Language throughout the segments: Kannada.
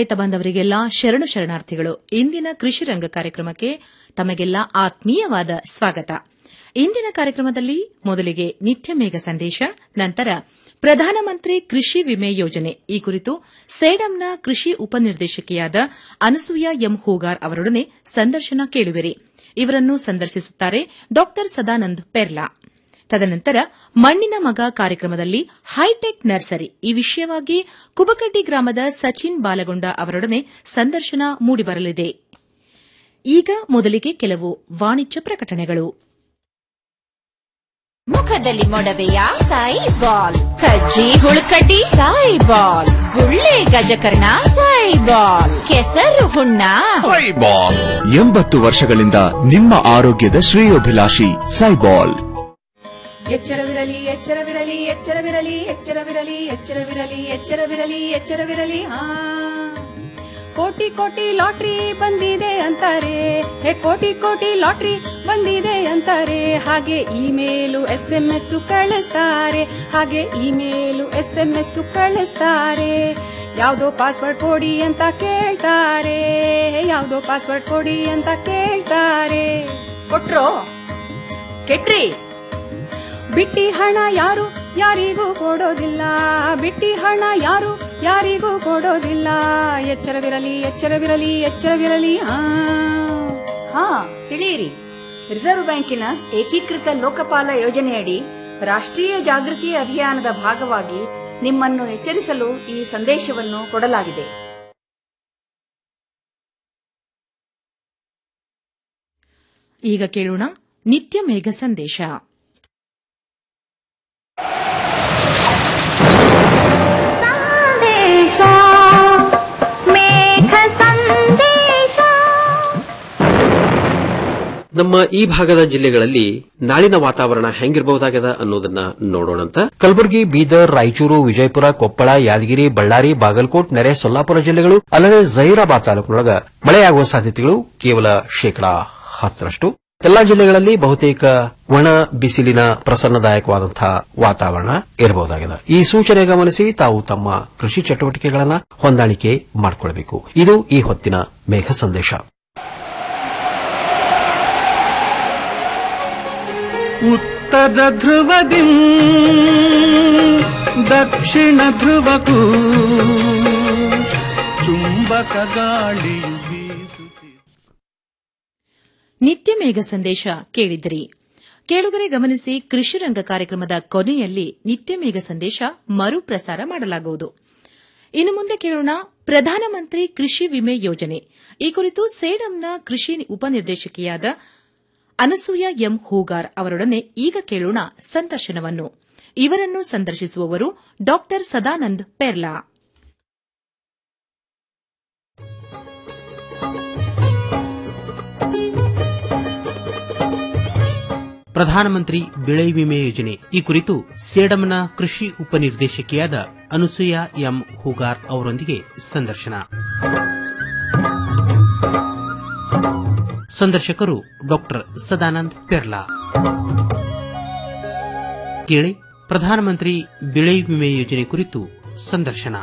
ರೈತ ಬಾಂಧವರಿಗೆಲ್ಲ ಶರಣು ಶರಣಾರ್ಥಿಗಳು ಇಂದಿನ ಕೃಷಿ ರಂಗ ಕಾರ್ಯಕ್ರಮಕ್ಕೆ ತಮಗೆಲ್ಲ ಆತ್ಮೀಯವಾದ ಸ್ವಾಗತ ಇಂದಿನ ಕಾರ್ಯಕ್ರಮದಲ್ಲಿ ಮೊದಲಿಗೆ ನಿತ್ಯ ಮೇಘ ಸಂದೇಶ ನಂತರ ಪ್ರಧಾನಮಂತ್ರಿ ಕೃಷಿ ವಿಮೆ ಯೋಜನೆ ಈ ಕುರಿತು ಸೇಡಂನ ಕೃಷಿ ಉಪನಿರ್ದೇಶಕಿಯಾದ ಅನಸೂಯ ಎಂ ಹೂಗಾರ್ ಅವರೊಡನೆ ಸಂದರ್ಶನ ಕೇಳುವಿರಿ ಇವರನ್ನು ಸಂದರ್ಶಿಸುತ್ತಾರೆ ಡಾ ಸದಾನಂದ್ ಪೆರ್ಲಾ ತದನಂತರ ಮಣ್ಣಿನ ಮಗ ಕಾರ್ಯಕ್ರಮದಲ್ಲಿ ಹೈಟೆಕ್ ನರ್ಸರಿ ಈ ವಿಷಯವಾಗಿ ಕುಬಕಡ್ಡಿ ಗ್ರಾಮದ ಸಚಿನ್ ಬಾಲಗೊಂಡ ಅವರೊಡನೆ ಸಂದರ್ಶನ ಮೂಡಿಬರಲಿದೆ ಈಗ ಮೊದಲಿಗೆ ಕೆಲವು ವಾಣಿಜ್ಯ ಪ್ರಕಟಣೆಗಳು ಮುಖದಲ್ಲಿ ಮೊಡವೆಯ ಸಾಯಿ ಬಾಲ್ ಕಜ್ಜಿ ಹುಳುಕಡ್ಡಿ ಸಾಯಿ ಬಾಲ್ ಗುಳ್ಳೆ ಗಜಕರ್ಣ ಸಾಯಿ ಬಾಲ್ ಕೆಸರು ಹುಣ್ಣ ಸೈಬಾಲ್ ಎಂಬತ್ತು ವರ್ಷಗಳಿಂದ ನಿಮ್ಮ ಆರೋಗ್ಯದ ಶ್ರೇಯೋಭಿಲಾಷಿ ಸೈಬಾಲ್ ಎಚ್ಚರವಿರಲಿ ಎಚ್ಚರವಿರಲಿ ಎಚ್ಚರವಿರಲಿ ಎಚ್ಚರವಿರಲಿ ಎಚ್ಚರವಿರಲಿ ಎಚ್ಚರವಿರಲಿ ಎಚ್ಚರವಿರಲಿ ಹಾ ಕೋಟಿ ಕೋಟಿ ಲಾಟ್ರಿ ಬಂದಿದೆ ಅಂತಾರೆ ಹೇ ಕೋಟಿ ಕೋಟಿ ಲಾಟ್ರಿ ಬಂದಿದೆ ಅಂತಾರೆ ಹಾಗೆ ಇಮೇಲು ಎಸ್ ಎಂ ಎಸ್ ಕಳಿಸ್ತಾರೆ ಹಾಗೆ ಇಮೇಲು ಎಸ್ ಎಂ ಎಸ್ ಕಳಿಸ್ತಾರೆ ಯಾವ್ದೋ ಪಾಸ್ವರ್ಡ್ ಕೊಡಿ ಅಂತ ಕೇಳ್ತಾರೆ ಯಾವ್ದೋ ಪಾಸ್ವರ್ಡ್ ಕೊಡಿ ಅಂತ ಕೇಳ್ತಾರೆ ಕೊಟ್ರೋ ಕೆಟ್ರಿ ಬಿಟ್ಟಿ ಹಣ ಯಾರು ಯಾರಿಗೂ ಕೊಡೋದಿಲ್ಲ ಬಿಟ್ಟಿ ಹಣ ಯಾರು ಯಾರಿಗೂ ಕೊಡೋದಿಲ್ಲ ಎಚ್ಚರವಿರಲಿ ಎಚ್ಚರವಿರಲಿ ಎಚ್ಚರವಿರಲಿ ಹಾ ಹಾ ತಿಳಿಯಿರಿ ರಿಸರ್ವ್ ಬ್ಯಾಂಕಿನ ಏಕೀಕೃತ ಲೋಕಪಾಲ ಯೋಜನೆಯಡಿ ರಾಷ್ಟ್ರೀಯ ಜಾಗೃತಿ ಅಭಿಯಾನದ ಭಾಗವಾಗಿ ನಿಮ್ಮನ್ನು ಎಚ್ಚರಿಸಲು ಈ ಸಂದೇಶವನ್ನು ಕೊಡಲಾಗಿದೆ ಈಗ ಕೇಳೋಣ ನಿತ್ಯ ಮೇಘ ಸಂದೇಶ ನಮ್ಮ ಈ ಭಾಗದ ಜಿಲ್ಲೆಗಳಲ್ಲಿ ನಾಳಿನ ವಾತಾವರಣ ಹೆಂಗಿರಬಹುದಾಗದ ಅನ್ನೋದನ್ನ ನೋಡೋಣಂತ ಕಲಬುರಗಿ ಬೀದರ್ ರಾಯಚೂರು ವಿಜಯಪುರ ಕೊಪ್ಪಳ ಯಾದಗಿರಿ ಬಳ್ಳಾರಿ ಬಾಗಲಕೋಟ್ ನೆರೆ ಸೊಲ್ಲಾಪುರ ಜಿಲ್ಲೆಗಳು ಅಲ್ಲದೆ ಜೈರಾಬಾದ್ ತಾಲೂಕಿನೊಳಗ ಮಳೆಯಾಗುವ ಸಾಧ್ಯತೆಗಳು ಕೇವಲ ಶೇಕಡಾ ಹತ್ತರಷ್ಟು ಎಲ್ಲಾ ಜಿಲ್ಲೆಗಳಲ್ಲಿ ಬಹುತೇಕ ಒಣ ಬಿಸಿಲಿನ ಪ್ರಸನ್ನದಾಯಕವಾದಂತಹ ವಾತಾವರಣ ಇರಬಹುದಾಗಿದೆ ಈ ಸೂಚನೆ ಗಮನಿಸಿ ತಾವು ತಮ್ಮ ಕೃಷಿ ಚಟುವಟಿಕೆಗಳನ್ನ ಹೊಂದಾಣಿಕೆ ಮಾಡಿಕೊಳ್ಳಬೇಕು ಇದು ಈ ಹೊತ್ತಿನ ಮೇಘ ಸಂದೇಶ ಉತ್ತರ ಧ್ರುವದಿ ದಕ್ಷಿಣ ಧ್ರುವಕ್ಕೂ ಚುಂಬಕ ಗಾಳಿಯು ಬೀಸುತ್ತಿದೆ ನಿತ್ಯ ಮೇಘ ಸಂದೇಶ ಕೇಳಿದಿರಿ ಕೇಳುಗರೆ ಗಮನಿಸಿ ಕೃಷಿ ರಂಗ ಕಾರ್ಯಕ್ರಮದ ಕೊನೆಯಲ್ಲಿ ನಿತ್ಯ ಮೇಘ ಸಂದೇಶ ಮರುಪ್ರಸಾರ ಮಾಡಲಾಗುವುದು ಇನ್ನು ಮುಂದೆ ಕೇಳೋಣ ಪ್ರಧಾನಮಂತ್ರಿ ಕೃಷಿ ವಿಮೆ ಯೋಜನೆ ಈ ಕುರಿತು ಸೇಡಂನ ಕೃಷಿ ಉಪನಿರ್ದೇಶಕಿಯಾದ ಅನಸೂಯ ಎಂ ಹೂಗಾರ್ ಅವರೊಡನೆ ಈಗ ಕೇಳೋಣ ಸಂದರ್ಶನವನ್ನು ಇವರನ್ನು ಸಂದರ್ಶಿಸುವವರು ಡಾ ಸದಾನಂದ್ ಪೆರ್ಲಾ ಪ್ರಧಾನಮಂತ್ರಿ ಬೆಳೆ ವಿಮೆ ಯೋಜನೆ ಈ ಕುರಿತು ಸೇಡಂನ ಕೃಷಿ ಉಪನಿರ್ದೇಶಕಿಯಾದ ಅನುಸೂಯ ಎಂ ಹೂಗಾರ್ ಅವರೊಂದಿಗೆ ಸಂದರ್ಶನ ಸಂದರ್ಶಕರು ಡಾಕ್ಟರ್ ಸದಾನಂದ್ ಪೆರ್ಲಾ ಕೇಳಿ ಪ್ರಧಾನಮಂತ್ರಿ ಬೆಳೆ ವಿಮೆ ಯೋಜನೆ ಕುರಿತು ಸಂದರ್ಶನ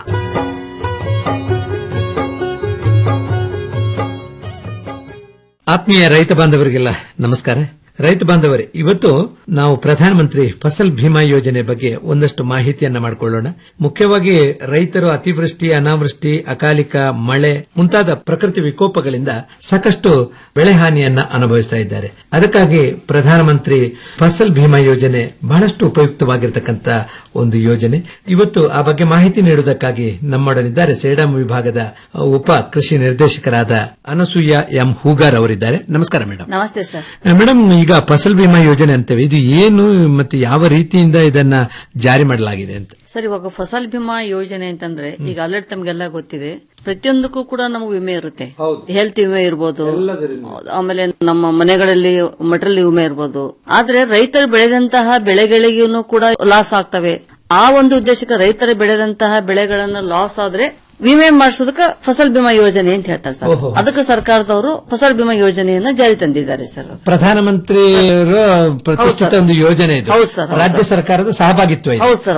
ಆತ್ಮೀಯ ರೈತ ಬಾಂಧವರಿಗೆಲ್ಲ ನಮಸ್ಕಾರ ರೈತ ಬಾಂಧವರೇ ಇವತ್ತು ನಾವು ಪ್ರಧಾನಮಂತ್ರಿ ಫಸಲ್ ಭೀಮಾ ಯೋಜನೆ ಬಗ್ಗೆ ಒಂದಷ್ಟು ಮಾಹಿತಿಯನ್ನ ಮಾಡಿಕೊಳ್ಳೋಣ ಮುಖ್ಯವಾಗಿ ರೈತರು ಅತಿವೃಷ್ಟಿ ಅನಾವೃಷ್ಟಿ ಅಕಾಲಿಕ ಮಳೆ ಮುಂತಾದ ಪ್ರಕೃತಿ ವಿಕೋಪಗಳಿಂದ ಸಾಕಷ್ಟು ಬೆಳೆ ಹಾನಿಯನ್ನ ಅನುಭವಿಸ್ತಾ ಇದ್ದಾರೆ ಅದಕ್ಕಾಗಿ ಪ್ರಧಾನಮಂತ್ರಿ ಫಸಲ್ ಭೀಮಾ ಯೋಜನೆ ಬಹಳಷ್ಟು ಉಪಯುಕ್ತವಾಗಿರತಕ್ಕಂತ ಒಂದು ಯೋಜನೆ ಇವತ್ತು ಆ ಬಗ್ಗೆ ಮಾಹಿತಿ ನೀಡುವುದಕ್ಕಾಗಿ ನಮ್ಮೊಡನಿದ್ದಾರೆ ಸೇಡಂ ವಿಭಾಗದ ಉಪ ಕೃಷಿ ನಿರ್ದೇಶಕರಾದ ಅನಸೂಯ ಎಂ ಹೂಗಾರ್ ಅವರಿದ್ದಾರೆ ನಮಸ್ಕಾರ ಮೇಡಮ್ ನಮಸ್ತೆ ಸರ್ ಮೇಡಮ್ ಈಗ ಫಸಲ್ ಬಿಮಾ ಯೋಜನೆ ಅಂತೇವೆ ಇದು ಏನು ಮತ್ತೆ ಯಾವ ರೀತಿಯಿಂದ ಇದನ್ನ ಜಾರಿ ಮಾಡಲಾಗಿದೆ ಅಂತ ಸರ್ ಇವಾಗ ಫಸಲ್ ಬಿಮಾ ಯೋಜನೆ ಅಂತಂದ್ರೆ ಈಗ ಆಲ್ರೆಡಿ ತಮ್ಗೆಲ್ಲ ಗೊತ್ತಿದೆ ಪ್ರತಿಯೊಂದಕ್ಕೂ ಕೂಡ ನಮಗೆ ವಿಮೆ ಇರುತ್ತೆ ಹೆಲ್ತ್ ವಿಮೆ ಇರ್ಬೋದು ಆಮೇಲೆ ನಮ್ಮ ಮನೆಗಳಲ್ಲಿ ಮಟರಲ್ ವಿಮೆ ಇರ್ಬೋದು ಆದ್ರೆ ರೈತರು ಬೆಳೆದಂತಹ ಬೆಳೆಗಳಿಗೂ ಕೂಡ ಲಾಸ್ ಆಗ್ತವೆ ಆ ಒಂದು ಉದ್ದೇಶಕ್ಕೆ ರೈತರು ಬೆಳೆದಂತಹ ಬೆಳೆಗಳನ್ನ ಲಾಸ್ ಆದ್ರೆ ವಿಮೆ ಮಾಡಿಸೋದಕ್ಕೆ ಫಸಲ್ ಬಿಮಾ ಯೋಜನೆ ಅಂತ ಹೇಳ್ತಾರೆ ಸರ್ ಓಹೋ. ಅದಕ್ಕೆ ಸರ್ಕಾರದವರು ಫಸಲ್ ಬಿಮಾ ಯೋಜನೆಯನ್ನ ಜಾರಿ ತಂದಿದ್ದಾರೆ ಸರ್ ಪ್ರಧಾನಮಂತ್ರಿಯವರ ಪ್ರತಿಷ್ಠಿತ ಹೌದು ಸರ್. ಒಂದು ಯೋಜನೆ ಇದು ಹೌದು ಸರ್, ಹೌದು ರಾಜ್ಯ ಸರ್. ಸರ್ಕಾರದ ಸಹಭಾಗಿತ್ವ ಇದು ಹೌದು ಸರ್ ಹೌದು ಸರ್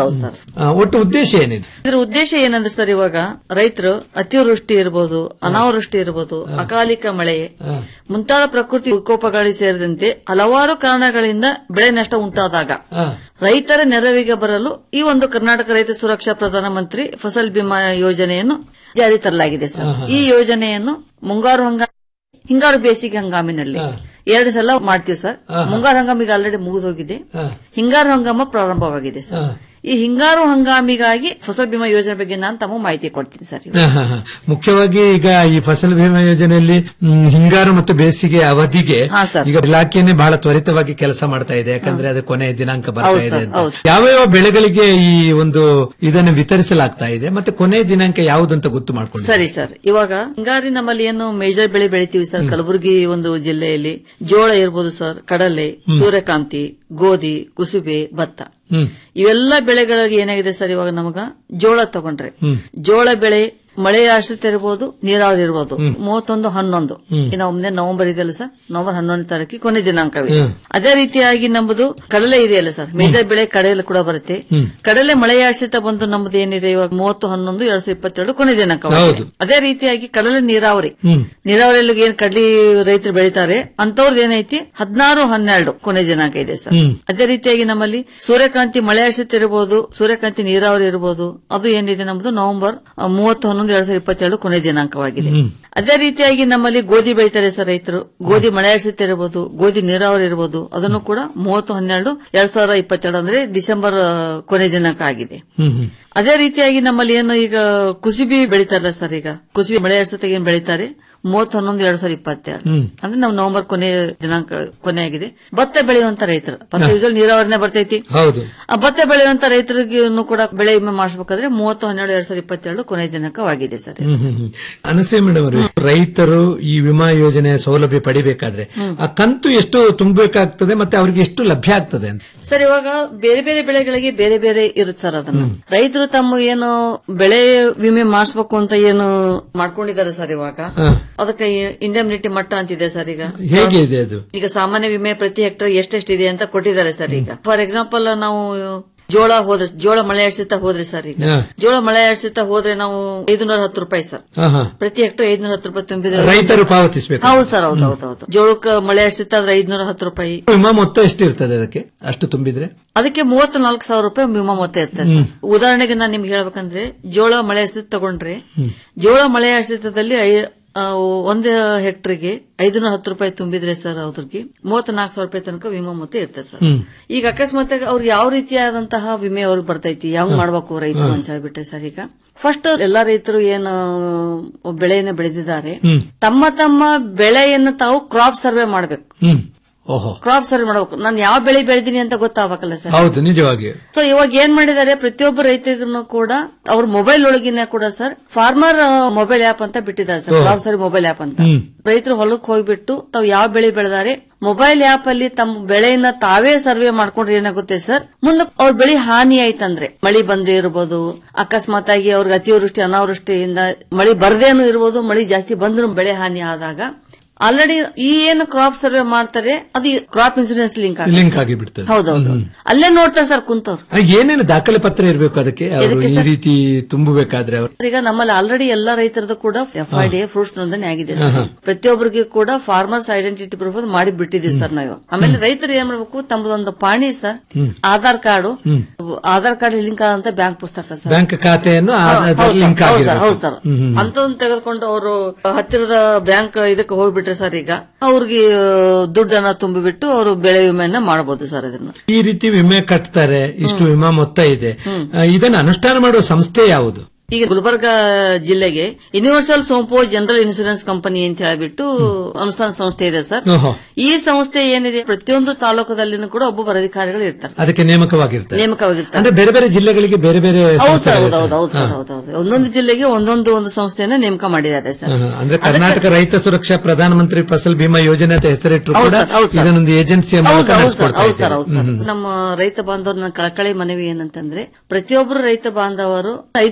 ಆ, ಒಟ್ಟು ಉದ್ದೇಶ ಏನಿದೆ ಇದ್ರ ಉದ್ದೇಶ ಏನಂದ್ರೆ ಸರ್ ಇವಾಗ ರೈತರು ಅತಿವೃಷ್ಟಿ ಇರಬಹುದು ಅನಾವೃಷ್ಟಿ ಇರಬಹುದು ಅಕಾಲಿಕ ಮಳೆ ಮುಂತಾದ ಪ್ರಕೃತಿ ವಿಕೋಪಗಳು ಸೇರಿದಂತೆ ಹಲವಾರು ಕಾರಣಗಳಿಂದ ಬೆಳೆ ನಷ್ಟ ಉಂಟಾದಾಗ ರೈತರ ನೆರವಿಗೆ ಬರಲು ಈ ಒಂದು ಕರ್ನಾಟಕ ರೈತ ಸುರಕ್ಷಾ ಪ್ರಧಾನಮಂತ್ರಿ ಫಸಲ್ ಬಿಮಾ ಯೋಜನೆಯನ್ನು ಜಾರಿ ತರಲಾಗಿದೆ ಸರ್ ಈ ಯೋಜನೆಯನ್ನು ಮುಂಗಾರು ಹಂಗಾಮ ಹಿಂಗಾರು ಬೇಸಿಗೆ ಹಂಗಾಮಿನಲ್ಲಿ ಎರಡು ಸಲ ಮಾಡ್ತೀವಿ ಸರ್ ಮುಂಗಾರು ಹಂಗಾಮಿಗೆ ಆಲ್ರೆಡಿ ಮುಗಿದು ಹೋಗಿದೆ ಹಿಂಗಾರು ಹಂಗಾಮ ಪ್ರಾರಂಭವಾಗಿದೆ ಸರ್ ಈ ಹಿಂಗಾರು ಹಂಗಾಮಿಗಾಗಿ ಫಸಲ್ ಬಿಮಾ ಯೋಜನೆ ಬಗ್ಗೆ ನಾನು ತಮ್ಮ ಮಾಹಿತಿ ಕೊಡ್ತೀನಿ ಸರ್ ಹಾ, ಹಾ, ಹಾ. ಮುಖ್ಯವಾಗಿ ಈಗ ಈ ಫಸಲ್ ಬಿಮಾ ಯೋಜನೆಯಲ್ಲಿ ಮ್, ಹಿಂಗಾರು ಮತ್ತು ಬೇಸಿಗೆ ಅವಧಿಗೆ ಈಗ ಇಲಾಖೆನೇ ಬಹಳ ತ್ವರಿತವಾಗಿ ಕೆಲಸ ಮಾಡ್ತಾ ಇದೆ ಯಾಕಂದ್ರೆ ಅದು ಕೊನೆಯ ದಿನಾಂಕ ಬರ್ತಾ ಹೌದು ಇದೆ ಸರ್, ಅಂತ. ಹೌದು. ಯಾವ ಯಾವ ಬೆಳೆಗಳಿಗೆ ಈ ಒಂದು ಇದನ್ನು ವಿತರಿಸಲಾಗ್ತಾ ಇದೆ ಮತ್ತೆ ಕೊನೆಯ ದಿನಾಂಕ ಯಾವುದು ಅಂತ ಗೊತ್ತು ಮಾಡ್ಕೊಂಡು ಸರಿ ಸರ್ ಇವಾಗ ಹಿಂಗಾರಿ ನಮ್ಮಲ್ಲಿ ಏನು ಮೇಜರ್ ಬೆಳೆ ಬೆಳಿತೀವಿ ಸರ್ ಕಲಬುರಗಿ ಒಂದು ಜಿಲ್ಲೆಯಲ್ಲಿ ಜೋಳ ಇರ್ಬೋದು ಸರ್ ಕಡಲೆ ಸೂರ್ಯಕಾಂತಿ ಗೋಧಿ ಕುಸುಬೆ ಭತ್ತ ಹ್ಮ್ ಇವೆಲ್ಲ ಬೆಳೆಗಳಿಗೆ ಏನಾಗಿದೆ ಸರ್ ಇವಾಗ ನಮಗ ಜೋಳ ತಗೊಂಡ್ರೆ ಹ್ಮ್ ಜೋಳ ಬೆಳೆ ಮಳೆ ಆಶ್ರಿತ ಇರಬಹುದು ನೀರಾವರಿ ಇರಬಹುದು ಮೂವತ್ತೊಂದು ಹನ್ನೊಂದು ಹ್ಮ್. ಇನ್ನು ಮುಂದೆ ನವೆಂಬರ್ ಇದೆಯಲ್ಲ ಸರ್ ನವೆಂಬರ್ ಹನ್ನೊಂದನೇ ತಾರೀಕಿಗೆ ಕೊನೆ ದಿನಾಂಕವಿದೆ ಹ್ಮ್. ಅದೇ ರೀತಿಯಾಗಿ ನಮ್ಮದು ಕಡಲೆ ಇದೆಯಲ್ಲ ಸರ್ ಮೇಜರ್ ಬೆಳೆ ಕಡಲೆ ಕೂಡ ಬರುತ್ತೆ ಹ್ಮ್. ಕಡಲೆ ಮಳೆ ಆಶ್ರಿತ ಬಂದು ನಮ್ಮದು ಏನಿದೆ ಇವಾಗ ಮೂವತ್ತು ಹನ್ನೊಂದು ಎರಡ್ ಸಾವಿರದ ಇಪ್ಪತ್ತೆರಡು ಕೊನೆ ಹೌದು. ದಿನಾಂಕವಾಗಿದೆ ಅದೇ ರೀತಿಯಾಗಿ ಕಡಲೆ ನೀರಾವರಿ ಹ್ಮ್ ನೀರಾವರಿಯಲ್ಲಿ ಏನ್ ಕಡ್ಲಿ ರೈತರು ಬೆಳಿತಾರೆ ಅಂತವ್ರದ್ದು ಏನೈತಿ ಹದಿನಾರು ಹನ್ನೆರಡು ಕೊನೆ ದಿನಾಂಕ ಇದೆ ಸರ್ ಹ್ಮ್. ಅದೇ ರೀತಿಯಾಗಿ ನಮ್ಮಲ್ಲಿ ಸೂರ್ಯಕಾಂತಿ ಮಳೆ ಆಶ್ರಿತ ಇರಬಹುದು ಸೂರ್ಯಕಾಂತಿ ನೀರಾವರಿ ಇರಬಹುದು ಅದು ಏನಿದೆ ನಮ್ಮದು ನವೆಂಬರ್ ಆ, ಮೂವತ್ತು ಹನ್ನೊಂದು ಎರಡ್ ಸಾವಿರದ ಇಪ್ಪತ್ತೆರಡು ಕೊನೆ ದಿನಾಂಕವಾಗಿದೆ ಹ್ಮ್. ಅದೇ ರೀತಿಯಾಗಿ ನಮ್ಮಲ್ಲಿ ಗೋಧಿ ಬೆಳಿತಾರೆ ಸರ್ ರೈತರು ಗೋಧಿ ಮಳೆ ಆಶ್ರಿತ ಇರಬಹುದು ಗೋಧಿ ನೀರಾವರಿ ಇರಬಹುದು ಅದನ್ನು ಕೂಡ ಮೂವತ್ತು ಹನ್ನೆರಡು ಎರಡ್ ಸಾವಿರದ ಇಪ್ಪತ್ತೆರಡು ಅಂದ್ರೆ ಡಿಸೆಂಬರ್ ಆ, ಕೊನೆ ದಿನಾಂಕ ಆಗಿದೆ ಹ್ಮ್ ಹ್ಮ್ ಅದೇ ರೀತಿಯಾಗಿ ನಮ್ಮಲ್ಲಿ ಏನು ಈಗ ಕುಸುಬಿ ಬೆಳಿತಾರಲ್ಲ ಸರ್ ಈಗ ಕುಸುಬಿ ಮಳೆ ಆಶ್ರಿತ ಏನ್ ಬೆಳಿತಾರೆ ಮೂವತ್ತು ಹನ್ನೊಂದು ಎರಡ್ ಸಾವಿರದ ಇಪ್ಪತ್ತೆರಡು ಹ್ಮ್. ಅಂದ್ರೆ ನಾವು ನವೆಂಬರ್ ಕೊನೆ ದಿನಾಂಕ ಕೊನೆ ಆಗಿದೆ ಭತ್ತ ಬೆಳೆಯುವಂತ ರೈತರು ಭತ್ತ ಯೂಸಲ್ ನೀರಾವರಿನೇ ಬರ್ತೈತಿ ಹೌದು ಆ ಭತ್ತ ಬೆಳೆಯುವಂತ ರೈತರಿಗೆ ಕೂಡ ಬೆಳೆ ವಿಮೆ ಮಾಡಿಸಬೇಕಾದ್ರೆ ಮೂವತ್ತು ಹನ್ನೆರಡು ಎರಡ್ ಸಾವಿರದ ಇಪ್ಪತ್ತೆರಡು ಕೊನೆ ದಿನಾಂಕವಾಗಿದೆ ಸರ್ ಹ್ಮ್ ಹ್ಮ್ ಹ್ಮ್. ಅನಸೂಯ ಮೇಡಮ್ ಅವರು ರೈತರು ಈ ವಿಮಾ ಯೋಜನೆ ಸೌಲಭ್ಯ ಪಡಿಬೇಕಾದ್ರೆ ಆ ಕಂತು ಎಷ್ಟು ತುಂಬಬೇಕಾಗ್ತದೆ ಮತ್ತೆ ಅವರಿಗೆ ಎಷ್ಟು ಲಭ್ಯ ಆಗ್ತದೆ ಅಂತ ಸರ್ ಇವಾಗ ಬೇರೆ ಬೇರೆ ಬೆಳೆಗಳಿಗೆ ಬೇರೆ ಬೇರೆ ಇರುತ್ತೆ ಸರ್ ಅದನ್ನ ರೈತರು ತಮ್ಮ ಏನು ಬೆಳೆ ವಿಮೆ ಮಾಡಿಸ್ಬೇಕು ಅಂತ ಏನು ಮಾಡ್ಕೊಂಡಿದ್ದಾರೆ ಸರ್ ಇವಾಗ ಹಾ. ಅದಕ್ಕೆ ಇಂಡಮ್ನಿಟಿ ಮಟ್ಟ ಅಂತಿದೆ ಸರ್ ಈಗ ಹೇಗೆ ಇದೆ ಅದು ಈಗ ಸಾಮಾನ್ಯ ವಿಮೆ ಪ್ರತಿ ಹೆಕ್ಟರ್ ಎಷ್ಟೆಷ್ಟಿದೆ ಅಂತ ಕೊಟ್ಟಿದ್ದಾರೆ ಸರ್ ಈಗ ಫಾರ್ ಎಕ್ಸಾಂಪಲ್ ನಾವು ಜೋಳ ಹೋದ್ರೆ ಜೋಳ ಮಳೆ ಆಶ್ರಿತ ಹೋದ್ರೆ ಸರ್ ಈಗ ಹಾ. ಜೋಳ ಮಳೆ ಆಶ್ರಿತ ಹೋದ್ರೆ ನಾವು ಐದುನೂರ ಹತ್ತು ರೂಪಾಯಿ ಸರ್ ಹಾ, ಹಾ. ಪ್ರತಿ ಹೆಕ್ಟರ್ ಐದುನೂರ ಹತ್ತು ರೂಪಾಯಿ ತುಂಬಿದ್ರೆ ರೈತರು ಪಾವತಿಸಬೇಕು ಹೌದು ಸರ್ ಹೌದು ಹೌದು ಹೌದು ಜೋಳಕ್ಕೆ ಮಳೆ ಆಶ್ರಿತ ಆದ್ರೆ ಐದುನೂರ ಹತ್ತು ರೂಪಾಯಿ ವಿಮಾ ಮೊತ್ತ ಎಷ್ಟು ಇರ್ತದೆ ಅದಕ್ಕೆ ಅಷ್ಟು ತುಂಬಿದ್ರೆ ಅದಕ್ಕೆ ಮೂವತ್ತ ನಾಲ್ಕು ಸಾವಿರ ರೂಪಾಯಿ ವಿಮಾ ಮೊತ್ತ ಇರ್ತದೆ ಸರ್ ಉದಾಹರಣೆಗೆ ನಾನು ನಿಮ್ಗೆ ಹೇಳ್ಬೇಕಂದ್ರೆ ಜೋಳ ಮಳೆ ಆಶ್ರಿತ ತಗೊಂಡ್ರೆ ಜೋಳ ಮಳೆ ಆಶ್ರಿತದಲ್ಲಿ ಐ- ಆ, ಒಂದು ಹೆಕ್ಟರ್ಗೆ ಐದುನೂರ ಹತ್ತು ರೂಪಾಯಿ ತುಂಬಿದ್ರೆ ಸರ್ ಅವ್ರಿಗೆ ಮೂವತ್ತ ನಾಲ್ಕು ಸಾವಿರ ರೂಪಾಯಿ ತನಕ ವಿಮಾ ಮೊತ್ತ ಇರ್ತದೆ ಸರ್ ಹ್ಮ್. ಈಗ ಅಕಸ್ಮಾತ್ ಅವ್ರಿಗೆ ಯಾವ ರೀತಿಯಾದಂತಹ ವಿಮೆ ಅವ್ರಿಗೆ ಬರ್ತೈತಿ ಯಾವ ಮಾಡ್ಬೇಕು ರೈತರು ಅಂತ ಹೇಳ್ಬಿಟ್ರೆ ಸರ್ ಈಗ ಫಸ್ಟ್ ಎಲ್ಲಾ ರೈತರು ಏನು ಬೆಳೆಯನ್ನು ಬೆಳೆದಿದ್ದಾರೆ ಹ್ಮ್. ತಮ್ಮ ತಮ್ಮ ಬೆಳೆಯನ್ನು ತಾವು ಕ್ರಾಪ್ ಸರ್ವೆ ಮಾಡ್ಬೇಕು ಹ್ಮ್ ಓಹೋ ಕ್ರಾಪ್ ಸರ್ವೆ ಮಾಡ್ಬೇಕು ನಾನು ಯಾವ ಬೆಳೆ ಬೆಳೆದೀನಿ ಅಂತ ಗೊತ್ತಾಗಬೇಕಲ್ಲ ಸರ್ ಹೌದು ನಿಜವಾಗಿ ಸೊ ಇವಾಗ ಏನ್ ಮಾಡಿದ್ದಾರೆ ಪ್ರತಿಯೊಬ್ಬ ರೈತರಿಗೂ ಕೂಡ ಅವ್ರ ಮೊಬೈಲ್ ಒಳಗಿನ ಕೂಡ ಸರ್ ಫಾರ್ಮರ್ ಮೊಬೈಲ್ ಆಪ್ ಅಂತ ಬಿಟ್ಟಿದ್ದಾರೆ ಸರ್ ಓ. ಕ್ರಾಪ್ ಸರ್ವೆ ಮೊಬೈಲ್ ಆಪ್ ಅಂತ ಹ್ಮ್. ರೈತರು ಹೊಲಕ್ಕೆ ಹೋಗ್ಬಿಟ್ಟು ತಾವು ಯಾವ ಬೆಳೆ ಬೆಳೆದಾರೆ ಮೊಬೈಲ್ ಆಪ್ ಅಲ್ಲಿ ತಮ್ಮ ಬೆಳೆಯನ್ನ ತಾವೇ ಸರ್ವೆ ಮಾಡ್ಕೊಂಡ್ರೆ ಏನಾಗುತ್ತೆ ಸರ್ ಮುಂದೆ ಅವ್ರ ಬೆಳೆ ಹಾನಿ ಆಯ್ತಂದ್ರೆ ಮಳಿ ಬಂದೇ ಇರ್ಬೋದು ಅಕಸ್ಮಾತ್ ಆಗಿ ಅವ್ರಿಗೆ ಅತಿವೃಷ್ಟಿ ಅನಾವೃಷ್ಟಿಯಿಂದ ಮಳಿ ಬರ್ದೇನು ಇರ್ಬೋದು ಮಳಿ ಜಾಸ್ತಿ ಬಂದ್ರು ಬೆಳೆ ಹಾನಿ ಆದಾಗ ಆಲ್ರೆಡಿ ಈ ಏನು ಕ್ರಾಪ್ ಸರ್ವೆ ಮಾಡ್ತಾರೆ ಅದು ಕ್ರಾಪ್ ಇನ್ಸೂರೆನ್ಸ್ ಲಿಂಕ್ ಲಿಂಕ್ ಆಗಿ ಬಿಡ್ತದೆ ಹೌದೌದು ಅಲ್ಲೇ ನೋಡ್ತಾರೆ ಸರ್ ಕುಂತವ್ರು ಆ, ಏನೇನು ದಾಖಲೆ ಪತ್ರ ಇರಬೇಕು ಅದಕ್ಕೆ ಅವರು ಎದಕ್ಕೆ ಈ ಸರ್? ರೀತಿ ತುಂಬಬೇಕಾದ್ರೆ ಅವರು ಈಗ ನಮ್ಮಲ್ಲಿ ಆಲ್ರೆಡಿ ಎಲ್ಲಾ ರೈತರದ್ದು ಕೂಡ ಎಫ್ ಐ ಡಿ ಫ್ರೂಟ್ಸ್ ನೋಂದಣಿ ಆಗಿದೆ ಸರ್. ಹಾ, ಹಾ. ಪ್ರತಿಯೊಬ್ಬರಿಗೆ ಕೂಡ ಫಾರ್ಮರ್ಸ್ ಐಡೆಂಟಿಟಿ ಪ್ರೂಫ್ ಮಾಡಿ ಬಿಟ್ಟಿದ್ದೀವಿ ಸರ್ ನಾವು ಆಮೇಲೆ ರೈತರು ಏನ್ ಮಾಡ್ಬೇಕು ತಮ್ಮದೊಂದು ಪಾಣಿ ಸರ್ ಹ್ಮ್. ಆಧಾರ್ ಕಾರ್ಡು ಹ್ಮ್. ಆಧಾರ್ ಕಾರ್ಡ್ ಲಿಂಕ್ ಆದಂತ ಬ್ಯಾಂಕ್ ಪುಸ್ತಕ ಸರ್ ಬ್ಯಾಂಕ್ ಖಾತೆಯನ್ನು ಲಿಂಕ್ ಹೌದು ಸರ್ ಆಗಿರಬೇಕು ಹೌದು ಸರ್ ಹ್ಮ್, ಹ್ಮ್. ಅಂತದನ್ನ ತೆಗೆದುಕೊಂಡು ಅವರು ಹತ್ತಿರದ ಬ್ಯಾಂಕ್ ಇದಕ್ಕೆ ಹೋಗ್ಬಿಟ್ರೆ ಸರ್ ಈಗ ಅವ್ರಿಗೆ ದುಡ್ಡನ್ನ ತುಂಬಿಬಿಟ್ಟು ಅವರು ಬೆಳೆ ವಿಮೆಯನ್ನ ಮಾಡಬಹುದು ಸರ್ ಇದನ್ನ ಈ ರೀತಿ ವಿಮೆ ಕಟ್ತಾರೆ ಇಷ್ಟು ವಿಮಾ ಮೊತ್ತ ಇದೆ ಆ, ಇದನ್ನು ಅನುಷ್ಠಾನ ಮಾಡುವ ಸಂಸ್ಥೆ ಯಾವುದು ಈಗ ಗುಲ್ಬರ್ಗ ಜಿಲ್ಲೆಗೆ Universal Sompo General Insurance company ಅಂತ ಹೇಳ್ಬಿಟ್ಟು ಅನುಷ್ಠಾನ ಸಂಸ್ಥೆ ಇದೆ ಸರ್ ಓಹೋ ಈ ಸಂಸ್ಥೆ ಏನಿದೆ ಪ್ರತಿಯೊಂದು ತಾಲೂಕದಲ್ಲಿನೂ ಕೂಡ ಒಬ್ಬೊಬ್ಬ ಅಧಿಕಾರಿಗಳು ಇರ್ತಾರೆ ಅದಕ್ಕೆ ನೇಮಕವಾಗಿರ್ತಾರೆ ನೇಮಕವಾಗಿರ್ತಾರೆ ಅಂದ್ರೆ ಬೇರೆ ಬೇರೆ ಜಿಲ್ಲೆಗಳಿಗೆ ಬೇರೆ ಬೇರೆ ಹೌದು ಸರ್ ಸಂಸ್ಥೆಗಳಿರ್ತವೆ. ಹೌದು ಹೌದು ಹೌದು ಸರ್ ಹೌದು ಹೌದು ಒಂದೊಂದು ಜಿಲ್ಲೆಗೆ ಒಂದೊಂದು ಒಂದು ಸಂಸ್ಥೆಯನ್ನ ನೇಮಕ ಮಾಡಿದ್ದಾರೆ ಸರ್ ಹಾ, ಅಂದ್ರೆ ಕರ್ನಾಟಕ ರೈತ ಸುರಕ್ಷಾ ಪ್ರಧಾನಮಂತ್ರಿ ಫಸಲ್ ಬಿಮಾ ಯೋಜನೆ ಅಂತ ಹೆಸರಿಟ್ಟರು ಹೌದು ಕೂಡ ಸರ್, ಹೌದು ಸರ್. ಇದನ್ನೊಂದು ಏಜೆನ್ಸಿಯ ಹೌದು ಮೂಲಕ ಹೌದು ಸರ್ ನಡೆಸ್ಕೊಡ್ತಾ ಹೌದು ಸರ್ ಇದ್ದಾರೆ. ಹೌದು ಸರ್ ಹ್ಮ್, ಹ್ಮ್. ನಮ್ಮ ರೈತ ಬಾಂಧವ್ರ ನನ್ನ ಕಳಕಳಿ ಮನವಿ ಏನಂತಂದ್ರೆ ಪ್ರತಿಯೊಬ್ಬರು ರೈತ ಬಾಂಧವರು ಐದುನೂರ ಹತ್ತು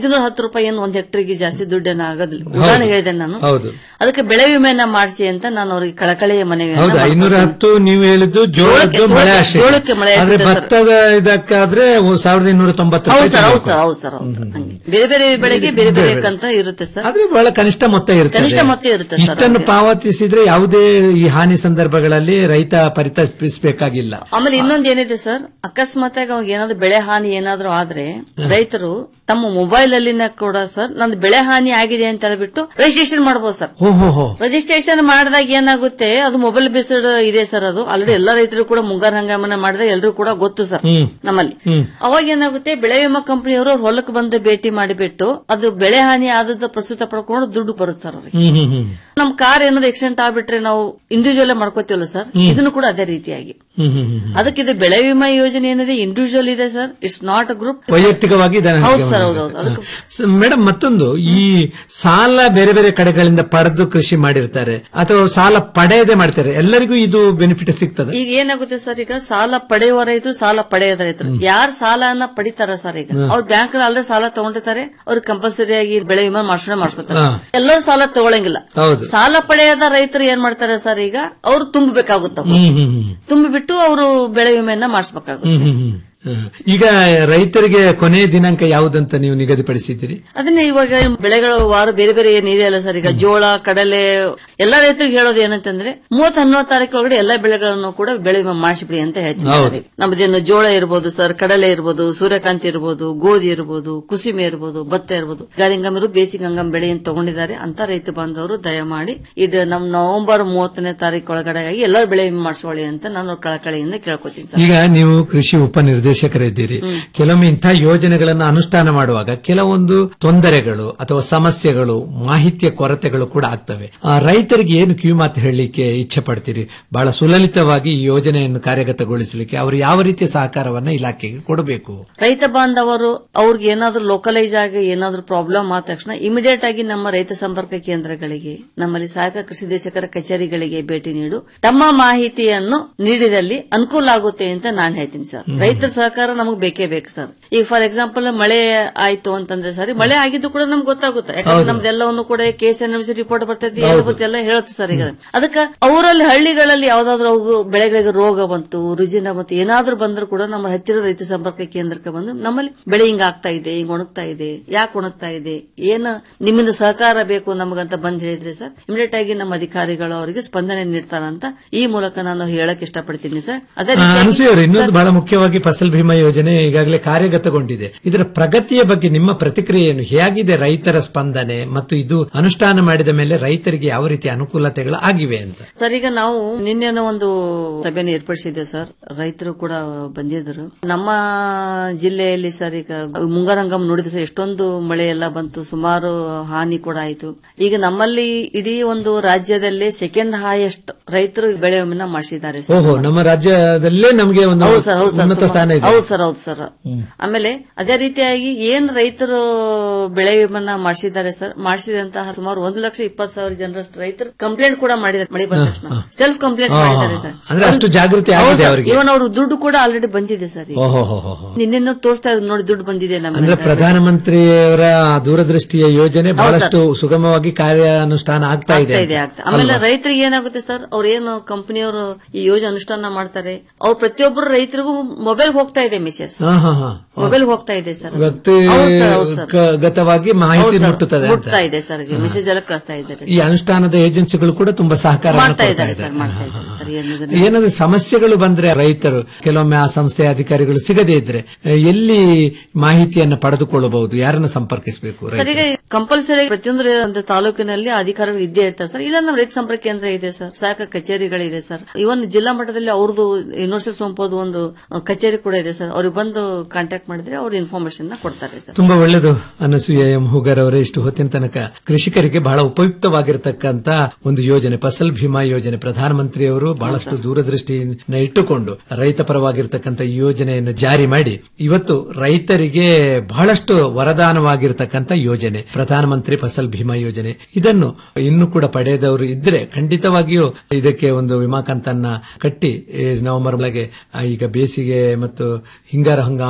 ರೂಪಾಯಿ ಏನು ಒಂದ್ ಹೆಕ್ಟರ್ಗೆ ಜಾಸ್ತಿ ದುಡ್ಡೇನ ಆಗೋದಿಲ್ಲ ಉದಾಹರಣೆ ಹೇಳಿದೆ ನಾನು ಹೌದು ಅದಕ್ಕೆ ಬೆಳೆ ವಿಮೆಯನ್ನ ಮಾಡಿಸಿ ಅಂತ ನಾನು ಅವ್ರಿಗೆ ಕಳಕಳಿಯ ಮನವಿಯನ್ನ ಹೌದು ಮಾಡ್ಕೊಳ್ತೀನಿ. ಐನೂರ ಹತ್ತು ನೀವು ಹೇಳಿದ್ದು ಜೋಳದ್ದು ಜೋಳಕ್ಕೆ- ಮಳೆ ಆಶ್ರಯ ಜೋಳಕ್ಕೆ ಮಳೆ ಆದ್ರೆ ಆಶ್ರಯ ಸರ್. ಭತ್ತದ ಇದಕ್ಕಾದ್ರೆ ಸಾವಿರದ ಇನ್ನೂರ ತೊಂಬತ್ತು ಹೌದು ರೂಪಾಯಿ ಸರ್ ಹೌದು ತಗೊಳ್ಬೇಕು. ಸರ್ ಹೌದು ಸರ್ ಹೌದು ಹಂಗೆ. ಬೇರೆ ಬೇರೆ ಬೆಳೆಗೆ ಬೇರೆ ಬೇರೆ ಕಂತ ಇರುತ್ತೆ ಸರ್ ಆದ್ರೆ ಬಹಳ ಕನಿಷ್ಠ ಮೊತ್ತ ಇರುತ್ತೆ ಕನಿಷ್ಠ ಮೊತ್ತ ಇರುತ್ತೆ ಸರ್ ಇಷ್ಟನ್ನು ಅವ್ರಿಗೆ. ಪಾವತಿಸಿದ್ರೆ ಯಾವುದೇ ಈ ಹಾನಿ ಸಂದರ್ಭಗಳಲ್ಲಿ ರೈತ ಪರಿತಪಿಸಬೇಕಾಗಿಲ್ಲ ಆಮೇಲೆ ಇನ್ನೊಂದ್ ಏನಿದೆ ಸರ್ ಅಕಸ್ಮಾತ್ ಆಗಿ ಅವ್ರಿಗೆ ಏನಾದ್ರು ಬೆಳೆ ಹಾನಿ ಏನಾದ್ರು ಆದ್ರೆ ರೈತರು ತಮ್ಮ ಮೊಬೈಲ್ ಅಲ್ಲಿನ ಕೂಡ ಸರ್ ನಂದು ಬೆಳೆ ಹಾನಿ ಆಗಿದೆ ಅಂತ ಹೇಳ್ಬಿಟ್ಟು ರಿಜಿಸ್ಟ್ರೇಷನ್ ಮಾಡಬಹುದು ಸರ್ ಹೋ ಹೋ ಹೋ ರಿಜಿಸ್ಟ್ರೇಷನ್ ಮಾಡಿದಾಗ ಏನಾಗುತ್ತೆ ಅದು ಮೊಬೈಲ್ ಬೇಸ್ಡ್ ಇದೆ ಸರ್ ಅದು ಆಲ್ರೆಡಿ ಎಲ್ಲಾ ರೈತರು ಕೂಡ ಮುಂಗಾರು ಹಂಗಾಮನ ಮಾಡಿದಾಗ ಎಲ್ಲರೂ ಕೂಡ ಗೊತ್ತು ಸರ್ ಹ್ಮ್. ನಮ್ಮಲ್ಲಿ ಹ್ಮ್. ಅವಾಗ ಏನಾಗುತ್ತೆ ಬೆಳೆ ವಿಮಾ ಕಂಪನಿಯವರು ಅವ್ರ ಹೊಲಕ್ಕೆ ಬಂದು ಭೇಟಿ ಮಾಡಿಬಿಟ್ಟು ಅದು ಬೆಳೆ ಹಾನಿ ಆದದ್ದು ಪ್ರಸ್ತುತ ಪಡ್ಕೊಂಡು ದುಡ್ಡು ಬರುತ್ತೆ ಸರ್ ಅವ್ರಿಗೆ ಹ್ಮ್ ಹ್ಮ್ ಹ್ಮ್ ನಮ್ ಕಾರ್ ಏನಾದ್ರು ಆಕ್ಸಿಡೆಂಟ್ ಆಗ್ಬಿಟ್ರೆ ನಾವು ಇಂಡಿವಿಜುವಲ್ ಮಾಡ್ಕೋತೀವಲ್ಲ ಸರ್ ಹ್ಮ್. ಇದನ್ನು ಕೂಡ ಅದೇ ರೀತಿಯಾಗಿ ಹ್ಮ್ ಹ್ಮ್ ಹ್ಮ್ ಅದಕ್ಕೆ ಇದು ಬೆಳೆ ವಿಮಾ ಯೋಜನೆ ಏನಿದೆ ಇಂಡಿವಿಜುವಲ್ ಇದೆ sir it's not a group ವೈಯಕ್ತಿಕವಾಗಿ ಇದನ್ನ ಹೌದು ಗಮನ ಸರ್ ಹೌದು ಹೌದು ಇರುತ್ತೆ. ಅದಕ್ಕೆ ಸ- ಮೇಡಮ್ ಮತ್ತೊಂದು ಈ ಸಾಲ ಬೇರೆ ಬೇರೆ ಕಡೆಗಳಿಂದ ಪಡೆದು ಕೃಷಿ ಮಾಡಿರ್ತಾರೆ ಅಥವಾ ಸಾಲ ಪಡೆಯದೆ ಮಾಡ್ತಾರೆ ಎಲ್ಲರಿಗೂ ಇದು ಬೆನಿಫಿಟ್ ಸಿಗ್ತದೆ ಈಗ ಏನಾಗುತ್ತೆ ಸರ್ ಈಗ ಸಾಲ ಪಡೆಯುವ ರೈತರು ಸಾಲ ಪಡೆಯದ ರೈತರು ಯಾರು ಸಾಲನ ಪಡಿತಾರ ಸರ್ ಈಗ ಅವ್ರು ಬ್ಯಾಂಕ್ ಆಲ್ರೆಡಿ ಸಾಲ ತಗೊಂಡಿರ್ತಾರೆ ಅವ್ರು ಕಂಪಲ್ಸರಿ ಆಗಿ ಬೆಳೆ ವಿಮಾ ಮಾಡ್ಸೋಣ ಮಾಡಿಸ್ಕೊತಾರೆ ಹಾ. ಎಲ್ಲರೂ ಸಾಲ ತಗೊಳಂಗಿಲ್ಲ ಹೌದು ಸಾಲ ಪಡೆಯದ ರೈತರು ಏನ್ ಮಾಡ್ತಾರೆ ಸರ್ ಈಗ ಅವ್ರು ತುಂಬಬೇಕಾಗುತ್ತೆ ಅವ್ರು. ಹ್ಮ್ ಹ್ಮ್ ಹ್ಮ್ ತುಂಬಿಬಿಟ್ಟು ಅವರು ಬೆಳೆ ವಿಮೆಯನ್ನ ಮಾಡಿಸ್ಬೇಕಾಗುತ್ತೆ ಹ್ಮ್ ಹ್ಮ್ ಹ್ಮ್ ಹ್ಮ್. ಈಗ ರೈತರಿಗೆ ಕೊನೆಯ ದಿನಾಂಕ ಯಾವುದಂತ ನೀವು ನಿಗದಿಪಡಿಸಿದ್ದೀರಿ ಅದನ್ನೇ ಇವಾಗ ಬೆಳೆಗಳ ವಾರ ಬೇರೆ ಬೇರೆ ಏನಿದೆ ಅಲ್ಲ ಸರ್ ಈಗ ಜೋಳ ಕಡಲೆ ಎಲ್ಲಾ ರೈತರಿಗೆ ಹೇಳೋದು ಏನಂತಂದ್ರೆ ಮೂವತ್ ಹನ್ನೊಂದು ತಾರೀಕು ಒಳಗಡೆ ಎಲ್ಲಾ ಬೆಳೆಗಳನ್ನು ಕೂಡ ಬೆಳೆ ವಿಮೆ ಮಾಡಿಸಿಬಿಡಿ ಅಂತ ಹೇಳ್ತೀನಿ ಹೌದು. ಸರ್ ಈಗ. ನಮ್ದೇನು ಜೋಳ ಇರ್ಬೋದು ಸರ್ ಕಡಲೆ ಇರ್ಬೋದು ಸೂರ್ಯಕಾಂತಿ ಇರ್ಬೋದು ಗೋಧಿ ಇರ್ಬೋದು ಕುಸಿಮೆ ಇರ್ಬೋದು ಭತ್ತ ಇರ್ಬೋದು ಗಾರಿಂಗಮರು ಬೇಸಿಗೆ ಹಂಗಮ್ ಬೆಳೆ ಏನ್ ತಗೊಂಡಿದ್ದಾರೆ ಅಂತ ರೈತ ಬಾಂಧವರು ದಯಮಾಡಿ ಇದು ನಮ್ ನವೆಂಬರ್ ಮೂವತ್ತನೇ ತಾರೀಕು ಒಳಗಡೆ ಆಗಿ ಎಲ್ಲರೂ ಬೆಳೆ ವಿಮೆ ಮಾಡಿಸ್ಕೊಳ್ಳಿ ಅಂತ ನಾನು ಕಳಕಳಿಯಿಂದ ಕೇಳ್ಕೊತೀನಿ ಸರ್ ಈಗ ನೀವು ಕೃಷಿ ಉಪನಿರ್ದೇಶಕರಿದ್ದೀರಿ ಕೆಲವೊಮ್ಮೆ ಇಂಥ ಯೋಜನೆಗಳನ್ನು ಅನುಷ್ಠಾನ ಮಾಡುವಾಗ ಕೆಲವೊಂದು ತೊಂದರೆಗಳು ಅಥವಾ ಸಮಸ್ಯೆಗಳು ಮಾಹಿತಿಯ ಕೊರತೆಗಳು ಕೂಡ ಆಗ್ತವೆ ಆ, ರೈತರಿಗೆ ಏನು ಕಿವಿಮಾತು ಹೇಳಲಿಕ್ಕೆ ಇಚ್ಛೆ ಪಡ್ತೀರಿ ಬಹಳ ಸುಲಲಿತವಾಗಿ ಈ ಯೋಜನೆಯನ್ನು ಕಾರ್ಯಗತಗೊಳಿಸಲಿಕ್ಕೆ ಅವರು ಯಾವ ರೀತಿಯ ಸಹಕಾರವನ್ನ ಇಲಾಖೆಗೆ ಕೊಡಬೇಕು ರೈತ ಬಾಂಧವರು ಅವ್ರಿಗೆ ಏನಾದ್ರೂ ಲೋಕಲೈಸ್ ಆಗಿ ಏನಾದ್ರೂ ಪ್ರಾಬ್ಲಮ್ ಆದ ತಕ್ಷಣ ಇಮಿಡಿಯೇಟ್ ಆಗಿ ನಮ್ಮ ರೈತ ಸಂಪರ್ಕ ಕೇಂದ್ರಗಳಿಗೆ ನಮ್ಮಲ್ಲಿ ಸಹಾಯಕ ಕೃಷಿ ನಿರ್ದೇಶಕರ ಕಚೇರಿಗಳಿಗೆ ಭೇಟಿ ನೀಡು ತಮ್ಮ ಮಾಹಿತಿಯನ್ನು ನೀಡಿದಲ್ಲಿ ಅನುಕೂಲ ಆಗುತ್ತೆ ಅಂತ ನಾನು ಹೇಳ್ತೀನಿ ಸರ್ ರೈತರ ಸಹಕಾರ ನಮಗೆ ಬೇಕೇ ಬೇಕು ಸರ್ ಈಗ ಫಾರ್ ಎಕ್ಸಾಂಪಲ್ ಮಳೆ ಆಯ್ತು ಅಂತಂದ್ರೆ ಸರ್ ಮಳೆ ಆಗಿದ್ದು ಕೂಡ ನಮ್ಗೆ ಗೊತ್ತಾಗುತ್ತೆ ಯಾಕಂದ್ರೆ ನಮ್ದೆಲ್ಲವನ್ನು ಕೂಡ ಕೇಸ್ ಎನ್ ರಿಪೋರ್ಟ್ ಬರ್ತೈತಿ ಏನು ಬರ್ತೈತಿ ಎಲ್ಲ ಹೇಳುತ್ತೆ ಸರ್ ಈಗ ಅದಕ್ಕೆ ಅವರಲ್ಲಿ ಹಳ್ಳಿಗಳಲ್ಲಿ ಯಾವ್ದಾದ್ರು ಅವು ಬೆಳೆಗಳಿಗೆ ರೋಗ ಬಂತು ರುಜಿನ ಬಂತು ಏನಾದ್ರೂ ಬಂದ್ರು ಕೂಡ ನಮ್ಮ ಹತ್ತಿರದ ರೈತ ಸಂಪರ್ಕ ಕೇಂದ್ರಕ್ಕೆ ಬಂದು ನಮ್ಮಲ್ಲಿ ಬೆಳೆ ಹಿಂಗ ಆಗ್ತಾ ಇದೆ ಹಿಂಗ್ ಒಣಗ್ತಾ ಇದೆ ಯಾಕೆ ಒಣಗ್ತಾ ಇದೆ ಏನು ನಿಮ್ಮಿಂದ ಸಹಕಾರ ಬೇಕು ನಮಗಂತ ಬಂದ್ ಹೇಳಿದ್ರೆ ಸರ್ ಇಮಿಡಿಯೇಟ್ ಆಗಿ ನಮ್ಮ ಅಧಿಕಾರಿಗಳು ಅವರಿಗೆ ಸ್ಪಂದನೆ ನೀಡ್ತಾರಂತ ಈ ಮೂಲಕ ನಾನು ಹೇಳಕ್ ಇಷ್ಟಪಡ್ತೀನಿ ಸರ್ ಅದೇ ಆ, ರೀತಿಯಾಗಿ- ಅನಸೂಯ ಅವರು ಇನ್ನೊಂದು ಬಹಳ ಮುಖ್ಯವಾಗಿ ಫಸಲ್ ಭೀಮಾ ಯೋಜನೆ ಈಗಾಗಲೇ ಕಾರ್ಯಗತಗೊಂಡಿದೆ ಇದರ ಪ್ರಗತಿಯ ಬಗ್ಗೆ ನಿಮ್ಮ ಪ್ರತಿಕ್ರಿಯೆಯನ್ನು ಹೇಗಿದೆ ರೈತರ ಸ್ಪಂದನೆ ಮತ್ತು ಇದು ಅನುಷ್ಠಾನ ಮಾಡಿದ ಮೇಲೆ ರೈತರಿಗೆ ಯಾವ ರೀತಿಯ ಅನುಕೂಲತೆಗಳು ಆಗಿವೆ ಅಂತ ಸರ್ ಈಗ ನಾವು ನಿನ್ನೆನೋ ಒಂದು ಸಭೆಯನ್ನು ಏರ್ಪಡಿಸಿದ್ದೇವೆ ಸರ್ ರೈತರು ಕೂಡ ಬಂದಿದ್ರು ನಮ್ಮ ಜಿಲ್ಲೆಯಲ್ಲಿ ಸರ್ ಈಗ ಮುಂಗಾರಂಗಂ ನೋಡಿದ್ರೆ ಸರ್ ಎಷ್ಟೊಂದು ಮಳೆ ಎಲ್ಲ ಬಂತು ಸುಮಾರು ಹಾನಿ ಕೂಡ ಆಯ್ತು ಈಗ ನಮ್ಮಲ್ಲಿ ಇಡೀ ಒಂದು ರಾಜ್ಯದಲ್ಲೇ ಸೆಕೆಂಡ್ ಹೈಯೆಸ್ಟ್ ರೈತರು ಬೆಳೆ ವಿಮೆನ ಮಾಡಿಸಿದ್ದಾರೆ ಸರ್ ಓಹೋ ನಮ್ಮ ರಾಜ್ಯದಲ್ಲೇ ನಮಗೆ ಒಂದು ಹೌದು ಸರ್ ಹೌದು ಉನ್ನತ ಸರ್ ಸ್ಥಾನ ಇದೆ ಹೌದು ಸರ್ ಹೌದು ಸರ್ ಆಮೇಲೆ ಅದೇ ರೀತಿಯಾಗಿ ಏನ್ ರೈತರು ಬೆಳೆ ವಿಮನ್ನ ಮಾಡಿಸಿದ್ದಾರೆ ಸರ್ ಮಾಡಿಸಿದಂತಹ ಸುಮಾರು ಒಂದು ಲಕ್ಷ ಇಪ್ಪತ್ತು ಸಾವಿರ ಜನರಷ್ಟು ರೈತರು ಕಂಪ್ಲೇಂಟ್ ಕೂಡ ಮಾಡಿದ್ದಾರೆ ಮಳೆ ಬಂದ ತಕ್ಷಣ ಸೆಲ್ಫ್ ಕಂಪ್ಲೇಂಟ್ ಹಾ, ಮಾಡಿದ್ದಾರೆ ಸರ್ ಅಂದ್ರೆ ಅಷ್ಟು ಜಾಗೃತಿ ಆಗಿದೆ ಅವರಿಗೆ ಇವನ್ ಅವ್ರ ದುಡ್ಡು ಕೂಡ ಆಲ್ರೆಡಿ ಬಂದಿದೆ ಸರ್ ಈಗ. ಓಹೋ ಹೋ ಹೋ ಹೋ. ನಿನ್ನೆ ತೋರಿಸ್ತಾ ಇದ್ರು ನೋಡಿ ದುಡ್ಡು ಬಂದಿದೆ ಅಂದ್ರೆ ನಮ್ಗೆ ಪ್ರಧಾನಮಂತ್ರಿಯವರ ದೂರದೃಷ್ಟಿಯ ಯೋಜನೆ ಬಹಳಷ್ಟು ಸುಗಮವಾಗಿ ಕಾರ್ಯಾನುಷ್ಠಾನ ಆಗ್ತಾ ಇದೆ ಆಗ್ತಾ ಅಂತ. ಇದೆ ಆಗ್ತಾ ಆಮೇಲೆ ಅಲ್ವಾ? ರೈತರಿಗೆ ಏನಾಗುತ್ತೆ ಸರ್ ಅವ್ರ ಏನು ಕಂಪನಿಯವರು ಈ ಯೋಜನೆ ಅನುಷ್ಠಾನ ಮಾಡ್ತಾರೆ ಅವ್ರು ಪ್ರತಿಯೊಬ್ಬರು ರೈತರಿಗೂ ಮೊಬೈಲ್ ಹೋಗ್ತಾ ಇದೆ ಮೆಸೇಜ್ ಹಾ, ಹಾ, ಹಾ. ಮೊಬೈಲ್ ಹೋಗ್ತಾ ಇದೆ ಸರ್ ಅದು. ವ್ಯಕ್ತಿ ಹೌದು ಸರ್, ಹೌದು ಸರ್. ಗ- ಗತವಾಗಿ ಹೌದು ಮಾಹಿತಿ ಸರ್, ಮುಟ್ಟುತ್ತದೆ ಅಂತ ಮುಟ್ತಾ ಇದೆ ಸರ್ ಮೆಸೇಜ್ ಎಲ್ಲ ಕಳಿಸ್ತಾ ಇದ್ದಾರೆ ಈ ಅನುಷ್ಠಾನದ ಏಜೆನ್ಸಿಗಳು ಕೂಡ ತುಂಬಾ ಸಹಕಾರ ಮಾಡ್ತಾ ಇದ್ದಾರೆ ಸರ್ ಮಾಡ್ತಾ ಇದ್ದಾರೆ ಸರ್ ಏನಿದೆ ಏನಾದ್ರು ಸಮಸ್ಯೆಗಳು ಬಂದ್ರೆ ರೈತರು ಕೆಲವೊಮ್ಮೆ ಆ ಸಂಸ್ಥೆಯ ಅಧಿಕಾರಿಗಳು ಸಿಗದೇ ಇದ್ರೆ ಅಹ್, ಎಲ್ಲಿ ಮಾಹಿತಿಯನ್ನು ಪಡೆದುಕೊಳ್ಳಬಹುದು ಯಾರನ್ನ ಸಂಪರ್ಕಿಸಬೇಕು ಸರ್ ಈಗ ಕಂಪಲ್ಸರಿ ಪ್ರತಿಯೊಂದು ರೇ- ಒಂದು ತಾಲೂಕಿನಲ್ಲಿ ಅಧಿಕಾರಿಗಳು ಇದ್ದೇ ಇರ್ತಾರೆ ಸರ್ ಇಲ್ಲ ನಮ್ಮ ರೈತ ಸಂಪರ್ಕ ಕೇಂದ್ರ ಇದೆ ಸರ್ ಸಹಾಯಕ ಕಚೇರಿಗಳಿದೆ ಸರ್ ಇವನ್ ಜಿಲ್ಲಾ ಮಟ್ಟದಲ್ಲಿ ಅವ್ರದ್ದು ಯೂನಿವರ್ಸಿಟಿ ಸೋಂಪೋದು ಒಂದು ಅಹ್, ಕಚೇರಿ ಕೂಡ ಇದೆ ಸರ್ ಅವ್ರಿಗೆ ಬಂದು ಕಾಂಟ್ಯಾಕ್ಟ್ ಮಾಡಿದ್ರೆ ಅವ್ರು ಇನ್ಫಾರ್ಮೇಶನ್ ಕೊಡ್ತಾರೆ ಸರ್ ತುಂಬಾ ಒಳ್ಳೆಯದು ಅನಸೂಯ ಎಂ ಹೂಗರ್ ಅವರೇ ಇಷ್ಟು ಹೊತ್ತಿನ ತನಕ ಕೃಷಿಕರಿಗೆ ಬಹಳ ಉಪಯುಕ್ತವಾಗಿರತಕ್ಕಂತ ಒಂದು ಯೋಜನೆ ಫಸಲ್ ಭೀಮಾ ಯೋಜನೆ ಪ್ರಧಾನಮಂತ್ರಿಯವರು ಬಹಳಷ್ಟು ದೂರದೃಷ್ಟಿಯನ್ನ ಇಟ್ಟುಕೊಂಡು ರೈತ ಪರವಾಗಿರ್ತಕ್ಕಂಥ ಈ ಯೋಜನೆಯನ್ನು ಜಾರಿ ಮಾಡಿ ಇವತ್ತು ರೈತರಿಗೆ ಬಹಳಷ್ಟು ವರದಾನವಾಗಿರತಕ್ಕಂಥ ಯೋಜನೆ ಪ್ರಧಾನಮಂತ್ರಿ ಫಸಲ್ ಭೀಮಾ ಯೋಜನೆ ಇದನ್ನು ಇನ್ನು ಕೂಡ ಪಡೆಯದವರು ಇದ್ರೆ ಖಂಡಿತವಾಗಿಯೂ ಇದಕ್ಕೆ ಒಂದು ವಿಮಾ ಕಂತನ್ನ ಕಟ್ಟಿ ಈ ನವೆಂಬರ್ ಒಳಗೆ ಆ, ಈಗ ಬೇಸಿಗೆ ಮತ್ತು ಹಿಂಗಾರ ಹಂಗಾಮಿನ ಈ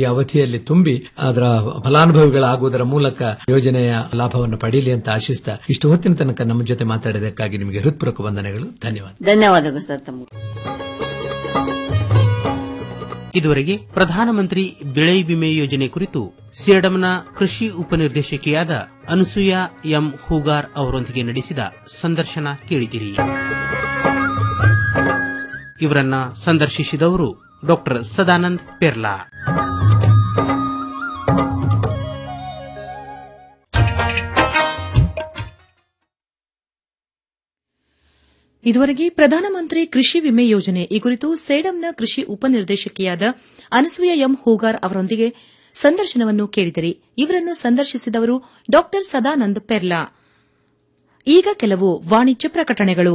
ಅವಧಿಯಲ್ಲಿ ತುಂಬಿ ಅದರ ಫಲಾನುಭವಿಗಳಾಗುವುದರ ಮೂಲಕ ಯೋಜನೆಯ ಲಾಭವನ್ನು ಪಡೀಲಿ ಅಂತ ಆಶಿಸ್ತಾ ಇಷ್ಟು ಹೊತ್ತಿನ ತನಕ ನಮ್ಮ ಜೊತೆ ಮಾತಾಡಿದ್ದಕ್ಕಾಗಿ ನಿಮಗೆ ಹೃತ್ಪೂರ್ವಕ ವಂದನೆಗಳು ಧನ್ಯವಾದ ಧನ್ಯವಾದಗಳು ಸರ್ ತಮಗೆ ಇದುವರೆಗೆ ಪ್ರಧಾನಮಂತ್ರಿ ಬೆಳೆ ವಿಮೆ ಯೋಜನೆ ಕುರಿತು ಸೇಡಂನ ಕೃಷಿ ಉಪನಿರ್ದೇಶಕಿಯಾದ ಅನಸೂಯ ಎಂ ಹೂಗಾರ್ ಅವರೊಂದಿಗೆ ನಡೆಸಿದ ಸಂದರ್ಶನ ಕೇಳಿದಿರಿ ಇವರನ್ನ ಸಂದರ್ಶಿಸಿದವರು ಡಾಕ್ಟರ್ ಸದಾನಂದ್ ಪೆರ್ಲಾ ಇದುವರೆಗೆ ಪ್ರಧಾನಮಂತ್ರಿ ಕೃಷಿ ವಿಮೆ ಯೋಜನೆ ಈ ಕುರಿತು ಸೇಡಂನ ಕೃಷಿ ಉಪನಿರ್ದೇಶಕಿಯಾದ ಅನಸೂಯ ಎಂ ಹೂಗಾರ್ ಅವರೊಂದಿಗೆ ಸಂದರ್ಶನವನ್ನು ಕೇಳಿದಿರಿ ಇವರನ್ನು ಸಂದರ್ಶಿಸಿದವರು ಡಾ ಸದಾನಂದ್ ಪೆರ್ಲಾ ಈಗ ಕೆಲವು ವಾಣಿಜ್ಯ ಪ್ರಕಟಣೆಗಳು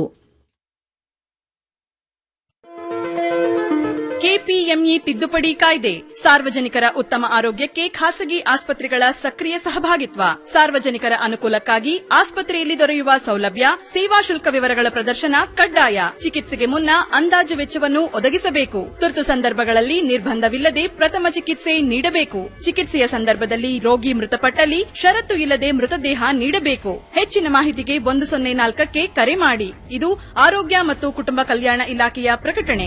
ಕೆಪಿಎಂಇ ತಿದ್ದುಪಡಿ ಕಾಯ್ದೆ ಸಾರ್ವಜನಿಕರ ಉತ್ತಮ ಆರೋಗ್ಯಕ್ಕೆ ಖಾಸಗಿ ಆಸ್ಪತ್ರೆಗಳ ಸಕ್ರಿಯ ಸಹಭಾಗಿತ್ವ ಸಾರ್ವಜನಿಕರ ಅನುಕೂಲಕ್ಕಾಗಿ ಆಸ್ಪತ್ರೆಯಲ್ಲಿ ದೊರೆಯುವ ಸೌಲಭ್ಯ ಸೇವಾ ಶುಲ್ಕ ವಿವರಗಳ ಪ್ರದರ್ಶನ ಕಡ್ಡಾಯ ಚಿಕಿತ್ಸೆಗೆ ಮುನ್ನ ಅಂದಾಜು ವೆಚ್ಚವನ್ನು ಒದಗಿಸಬೇಕು ತುರ್ತು ಸಂದರ್ಭಗಳಲ್ಲಿ ನಿರ್ಬಂಧವಿಲ್ಲದೆ ಪ್ರಥಮ ಚಿಕಿತ್ಸೆ ನೀಡಬೇಕು ಚಿಕಿತ್ಸೆಯ ಸಂದರ್ಭದಲ್ಲಿ ರೋಗಿ ಮೃತಪಟ್ಟಲ್ಲಿ ಷರತ್ತು ಇಲ್ಲದೆ ಮೃತದೇಹ ನೀಡಬೇಕು ಹೆಚ್ಚಿನ ಮಾಹಿತಿಗೆ ಒಂದು ಸೊನ್ನೆ ನಾಲ್ಕಕ್ಕೆ ಕರೆ ಮಾಡಿ ಇದು ಆರೋಗ್ಯ ಮತ್ತು ಕುಟುಂಬ ಕಲ್ಯಾಣ ಇಲಾಖೆಯ ಪ್ರಕಟಣೆ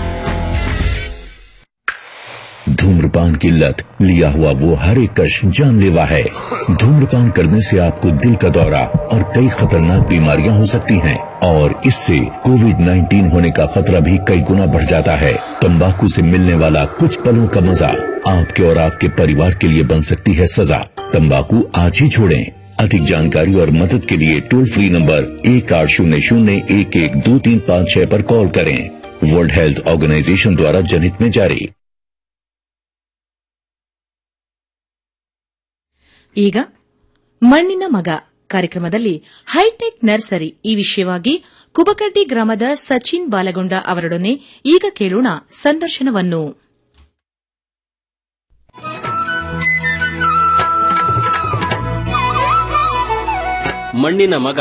धूम्रपान की लत लिया हुआ वो हर एक कश जानलेवा है धूम्रपान करने से आपको दिल का दौरा और कई खतरनाक बीमारियां हो सकती हैं और इससे कोविड 19 होने का खतरा भी कई गुना बढ़ जाता है तंबाकू से मिलने वाला कुछ पलों का मजा आपके और आपके परिवार के लिए बन सकती है सजा तंबाकू आज ही छोड़ें अधिक जानकारी और मदद के लिए टोल फ्री नंबर एक आठ शून्य शून्य एक एक दो तीन पाँच छह पर कॉल करें वर्ल्ड हेल्थ ऑर्गेनाइजेशन द्वारा जनहित में जारी ಈಗ ಮಣ್ಣಿನ ಮಗ ಕಾರ್ಯಕ್ರಮದಲ್ಲಿ ಹೈಟೆಕ್ ನರ್ಸರಿ ಈ ವಿಷಯವಾಗಿ ಕುಬಕಡ್ಡಿ ಗ್ರಾಮದ ಸಚಿನ್ ಬಾಲಗೊಂಡ ಅವರೊಡನೆ ಈಗ ಕೇಳೋಣ ಸಂದರ್ಶನವನ್ನು ಮಣ್ಣಿನ ಮಗ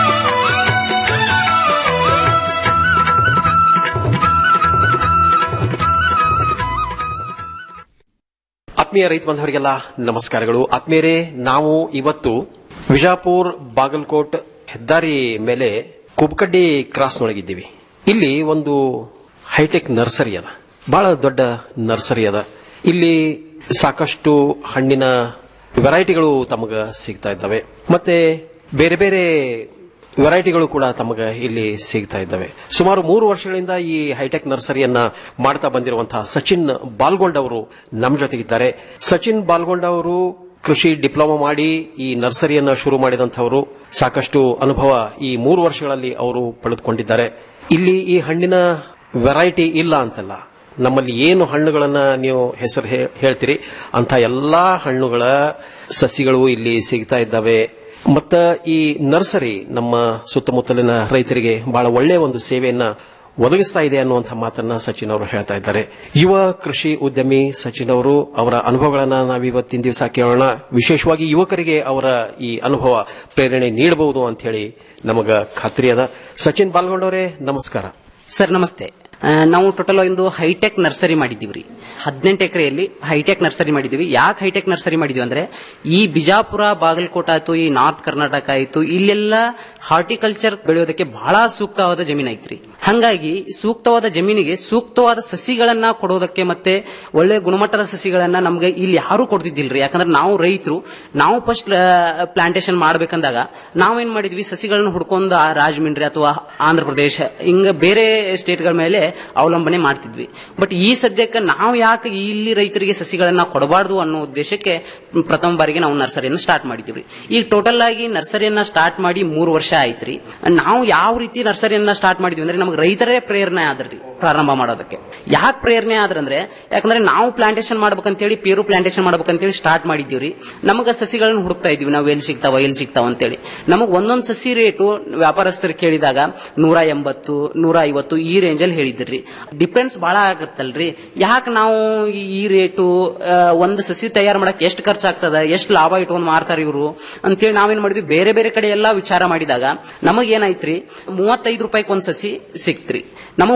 ಆತ್ಮೀಯ ರೈತ ಬಾಂಧವರಿಗೆಲ್ಲ ನಮಸ್ಕಾರಗಳು ಆತ್ಮೀಯರೇ ನಾವು ಇವತ್ತು ವಿಜಾಪುರ್ ಬಾಗಲಕೋಟ್ ಹೆದ್ದಾರಿ ಮೇಲೆ ಕುಬ್ಕಡ್ಡಿ ಕ್ರಾಸ್ನೊಳಗಿದ್ದೀವಿ ಇಲ್ಲಿ ಒಂದು ಹೈಟೆಕ್ ನರ್ಸರಿ ಅದ ಬಹಳ ದೊಡ್ಡ ನರ್ಸರಿ ಅದ ಇಲ್ಲಿ ಸಾಕಷ್ಟು ಹಣ್ಣಿನ ವೆರೈಟಿಗಳು ತಮಗ ಸಿಗ್ತಾ ಇದ್ದಾವೆ ಮತ್ತೆ ಬೇರೆ ಬೇರೆ ವೆರೈಟಿಗಳು ಕೂಡ ತಮಗ ಇಲ್ಲಿ ಸಿಗ್ತಾ ಇದ್ದಾವೆ ಸುಮಾರು ಮೂರು ವರ್ಷಗಳಿಂದ ಈ ಹೈಟೆಕ್ ನರ್ಸರಿಯನ್ನ ಮಾಡ್ತಾ ಬಂದಿರುವಂತಹ ಸಚಿನ್ ಬಾಲ್ಗೊಂಡ್ ಅವರು ನಮ್ಮ ಜೊತೆಗಿದ್ದಾರೆ ಸಚಿನ್ ಬಾಲ್ಗೊಂಡ್ ಅವರು ಕೃಷಿ ಡಿಪ್ಲೊಮಾ ಮಾಡಿ ಈ ನರ್ಸರಿಯನ್ನ ಶುರು ಮಾಡಿದಂಥವರು ಸಾಕಷ್ಟು ಅನುಭವ ಈ ಮೂರು ವರ್ಷಗಳಲ್ಲಿ ಅವರು ಪಡೆದುಕೊಂಡಿದ್ದಾರೆ ಇಲ್ಲಿ ಈ ಹಣ್ಣಿನ ವೆರೈಟಿ ಇಲ್ಲ ಅಂತಲ್ಲ ನಮ್ಮಲ್ಲಿ ಏನು ಹಣ್ಣುಗಳನ್ನ ನೀವು ಹೆಸರು ಹೇ- ಹೇಳ್ತೀರಿ ಅಂತ ಎಲ್ಲಾ ಹಣ್ಣುಗಳ ಸಸಿಗಳು ಇಲ್ಲಿ ಸಿಗ್ತಾ ಇದ್ದಾವೆ ಮತ್ತ ಈ ನರ್ಸರಿ ನಮ್ಮ ಸುತ್ತಮುತ್ತಲಿನ ರೈತರಿಗೆ ಬಹಳ ಒಳ್ಳೆಯ ಒಂದು ಸೇವೆಯನ್ನ ಒದಗಿಸ್ತಾ ಇದೆ ಅನ್ನುವಂಥ ಮಾತನ್ನ ಸಚಿನ್ ಅವರು ಹೇಳ್ತಾ ಇದ್ದಾರೆ ಯುವ ಕೃಷಿ ಉದ್ಯಮಿ ಸಚಿನ್ ಅವರು ಅವರ ಅನುಭವಗಳನ್ನ ನಾವಿವತ್ತಿನ ದಿವಸ ಕೇಳೋಣ ವಿಶೇಷವಾಗಿ ಯುವಕರಿಗೆ ಅವರ ಈ ಅನುಭವ ಪ್ರೇರಣೆ ನೀಡಬಹುದು ಅಂತ ಹೇಳಿ ನಮಗ ಖಾತ್ರಿ ಅದ ಸಚಿನ್ ಬಾಲ್ಗೊಂಡವರೇ ನಮಸ್ಕಾರ ಸರ್ ನಮಸ್ತೆ ಆ, ನಾವು ಟೋಟಲ್ ಒಂದು ಹೈಟೆಕ್ ನರ್ಸರಿ ಮಾಡಿದ್ದೀವಿ ರೀ ಹದಿನೆಂಟು ಎಕರೆಯಲ್ಲಿ ಹೈಟೆಕ್ ನರ್ಸರಿ ಮಾಡಿದ್ದೀವಿ ಯಾಕೆ ಹೈಟೆಕ್ ನರ್ಸರಿ ಮಾಡಿದ್ವಿ ಅಂದ್ರೆ ಈ ಬಿಜಾಪುರ ಬಾಗಲಕೋಟ ಆಯ್ತು ಈ ನಾರ್ತ್ ಕರ್ನಾಟಕ ಆಯ್ತು ಇಲ್ಲೆಲ್ಲ ಹಾರ್ಟಿಕಲ್ಚರ್ ಬೆಳೆಯೋದಕ್ಕೆ ಬಹಳ ಸೂಕ್ತವಾದ ಜಮೀನು ಐತ್ರಿ ಹಂಗಾಗಿ ಸೂಕ್ತವಾದ ಜಮೀನಿಗೆ ಸೂಕ್ತವಾದ ಸಸಿಗಳನ್ನ ಕೊಡೋದಕ್ಕೆ ಮತ್ತೆ ಒಳ್ಳೆ ಗುಣಮಟ್ಟದ ಸಸಿಗಳನ್ನ ನಮ್ಗೆ ಇಲ್ಲಿ ಯಾರು ಕೊಡ್ತಿದ್ದಿಲ್ರಿ ಯಾಕಂದ್ರೆ ನಾವು ರೈತರು ನಾವು ಫಸ್ಟ್ ಪ್ಲಾಂಟೇಶನ್ ಮಾಡ್ಬೇಕಂದಾಗ ನಾವೇನ್ ಮಾಡಿದ್ವಿ ಸಸಿಗಳನ್ನ ಹುಡ್ಕೊಂಡು ಆ ರಾಜಮಂಡ್ರಿ ಅಥವಾ ಆಂಧ್ರ ಪ್ರದೇಶ ಹಿಂಗ ಬೇರೆ ಸ್ಟೇಟ್ಗಳ ಮೇಲೆ ಅವಲಂಬನೆ ಮಾಡ್ತಿದ್ವಿ ಬಟ್ ಈ ಸದ್ಯಕ್ಕೆ ನಾವು ಯಾಕೆ ಇಲ್ಲಿ ರೈತರಿಗೆ ಸಸಿಗಳನ್ನ ಕೊಡಬಾರ್ದು ಅನ್ನೋ ಉದ್ದೇಶಕ್ಕೆ ಪ್ರಥಮ ಬಾರಿಗೆ ನಾವು ನರ್ಸರಿಯನ್ನ ಸ್ಟಾರ್ಟ್ ಮಾಡಿದ್ವಿ ಈಗ ಟೋಟಲ್ ಆಗಿ ನರ್ಸರಿಯನ್ನ ಸ್ಟಾರ್ಟ್ ಮಾಡಿ ಮೂರು ವರ್ಷ ಆಯ್ತ್ರಿ ನಾವು ಯಾವ ರೀತಿ ನರ್ಸರಿಯನ್ನ ಸ್ಟಾರ್ಟ್ ಮಾಡಿದ್ವಿ ಅಂದ್ರೆ ನಮ್ಗೆ ರೈತರೇ ಪ್ರೇರಣೆ ಆದ್ರಿ ಪ್ರಾರಂಭ ಮಾಡೋದಕ್ಕೆ ಯಾಕೆ ಪ್ರೇರಣೆ ಆದ್ರಂದ್ರೆ ಯಾಕಂದ್ರೆ ನಾವು ಪ್ಲಾಂಟೇಶನ್ ಮಾಡ್ಬೇಕಂತೇಳಿ ಪೇರು ಪ್ಲಾಂಟೇಶನ್ ಮಾಡ್ಬೇಕಂತೇಳಿ ಸ್ಟಾರ್ಟ್ ಮಾಡಿದ್ದೀವ್ರಿ ನಮಗ ಸಸಿಗಳನ್ನ ಹುಡುಕ್ತಾ ಇದ್ವಿ ನಾವು ಎಲ್ಲಿ ಸಿಗ್ತಾವ ಎಲ್ಲಿ ಸಿಗ್ತಾವ ಅಂತೇಳಿ ನಮಗ್ ಒಂದೊಂದ್ ಸಸಿ ರೇಟು ವ್ಯಾಪಾರಸ್ಥರು ಕೇಳಿದಾಗ ನೂರ ಎಂಬತ್ತು ನೂರ ಐವತ್ತು ಈ ರೇಂಜಲ್ಲಿ ಹೇಳಿದ್ರಿ ಡಿಫ್ರೆನ್ಸ್ ಬಹಳ ಆಗತ್ತಲ್ರಿ ಯಾಕೆ ನಾವು ಈ- ಈ ರೇಟು ಒಂದು ಸಸಿ ತಯಾರು ಮಾಡಕ್ ಎಷ್ಟು ಖರ್ಚಾಗ್ತದ ಎಷ್ಟು ಲಾಭ ಇಟ್ಕೊಂಡು ಮಾರ್ತಾರ ಇವರು ಅಂತೇಳಿ ನಾವೇನ್ ಮಾಡಿದ್ವಿ ಬೇರೆ ಬೇರೆ ಕಡೆ ಎಲ್ಲಾ ವಿಚಾರ ಮಾಡಿದಾಗ ನಮಗ್ ಏನಾಯ್ತ್ರಿ ಮೂವತ್ತೈದು ರೂಪಾಯಿಗೆ ಒಂದ್ ಸಸಿ ಸಿಕ್ತ್ರಿ ನಮಗ್ ಮೂವತ್ತೈದು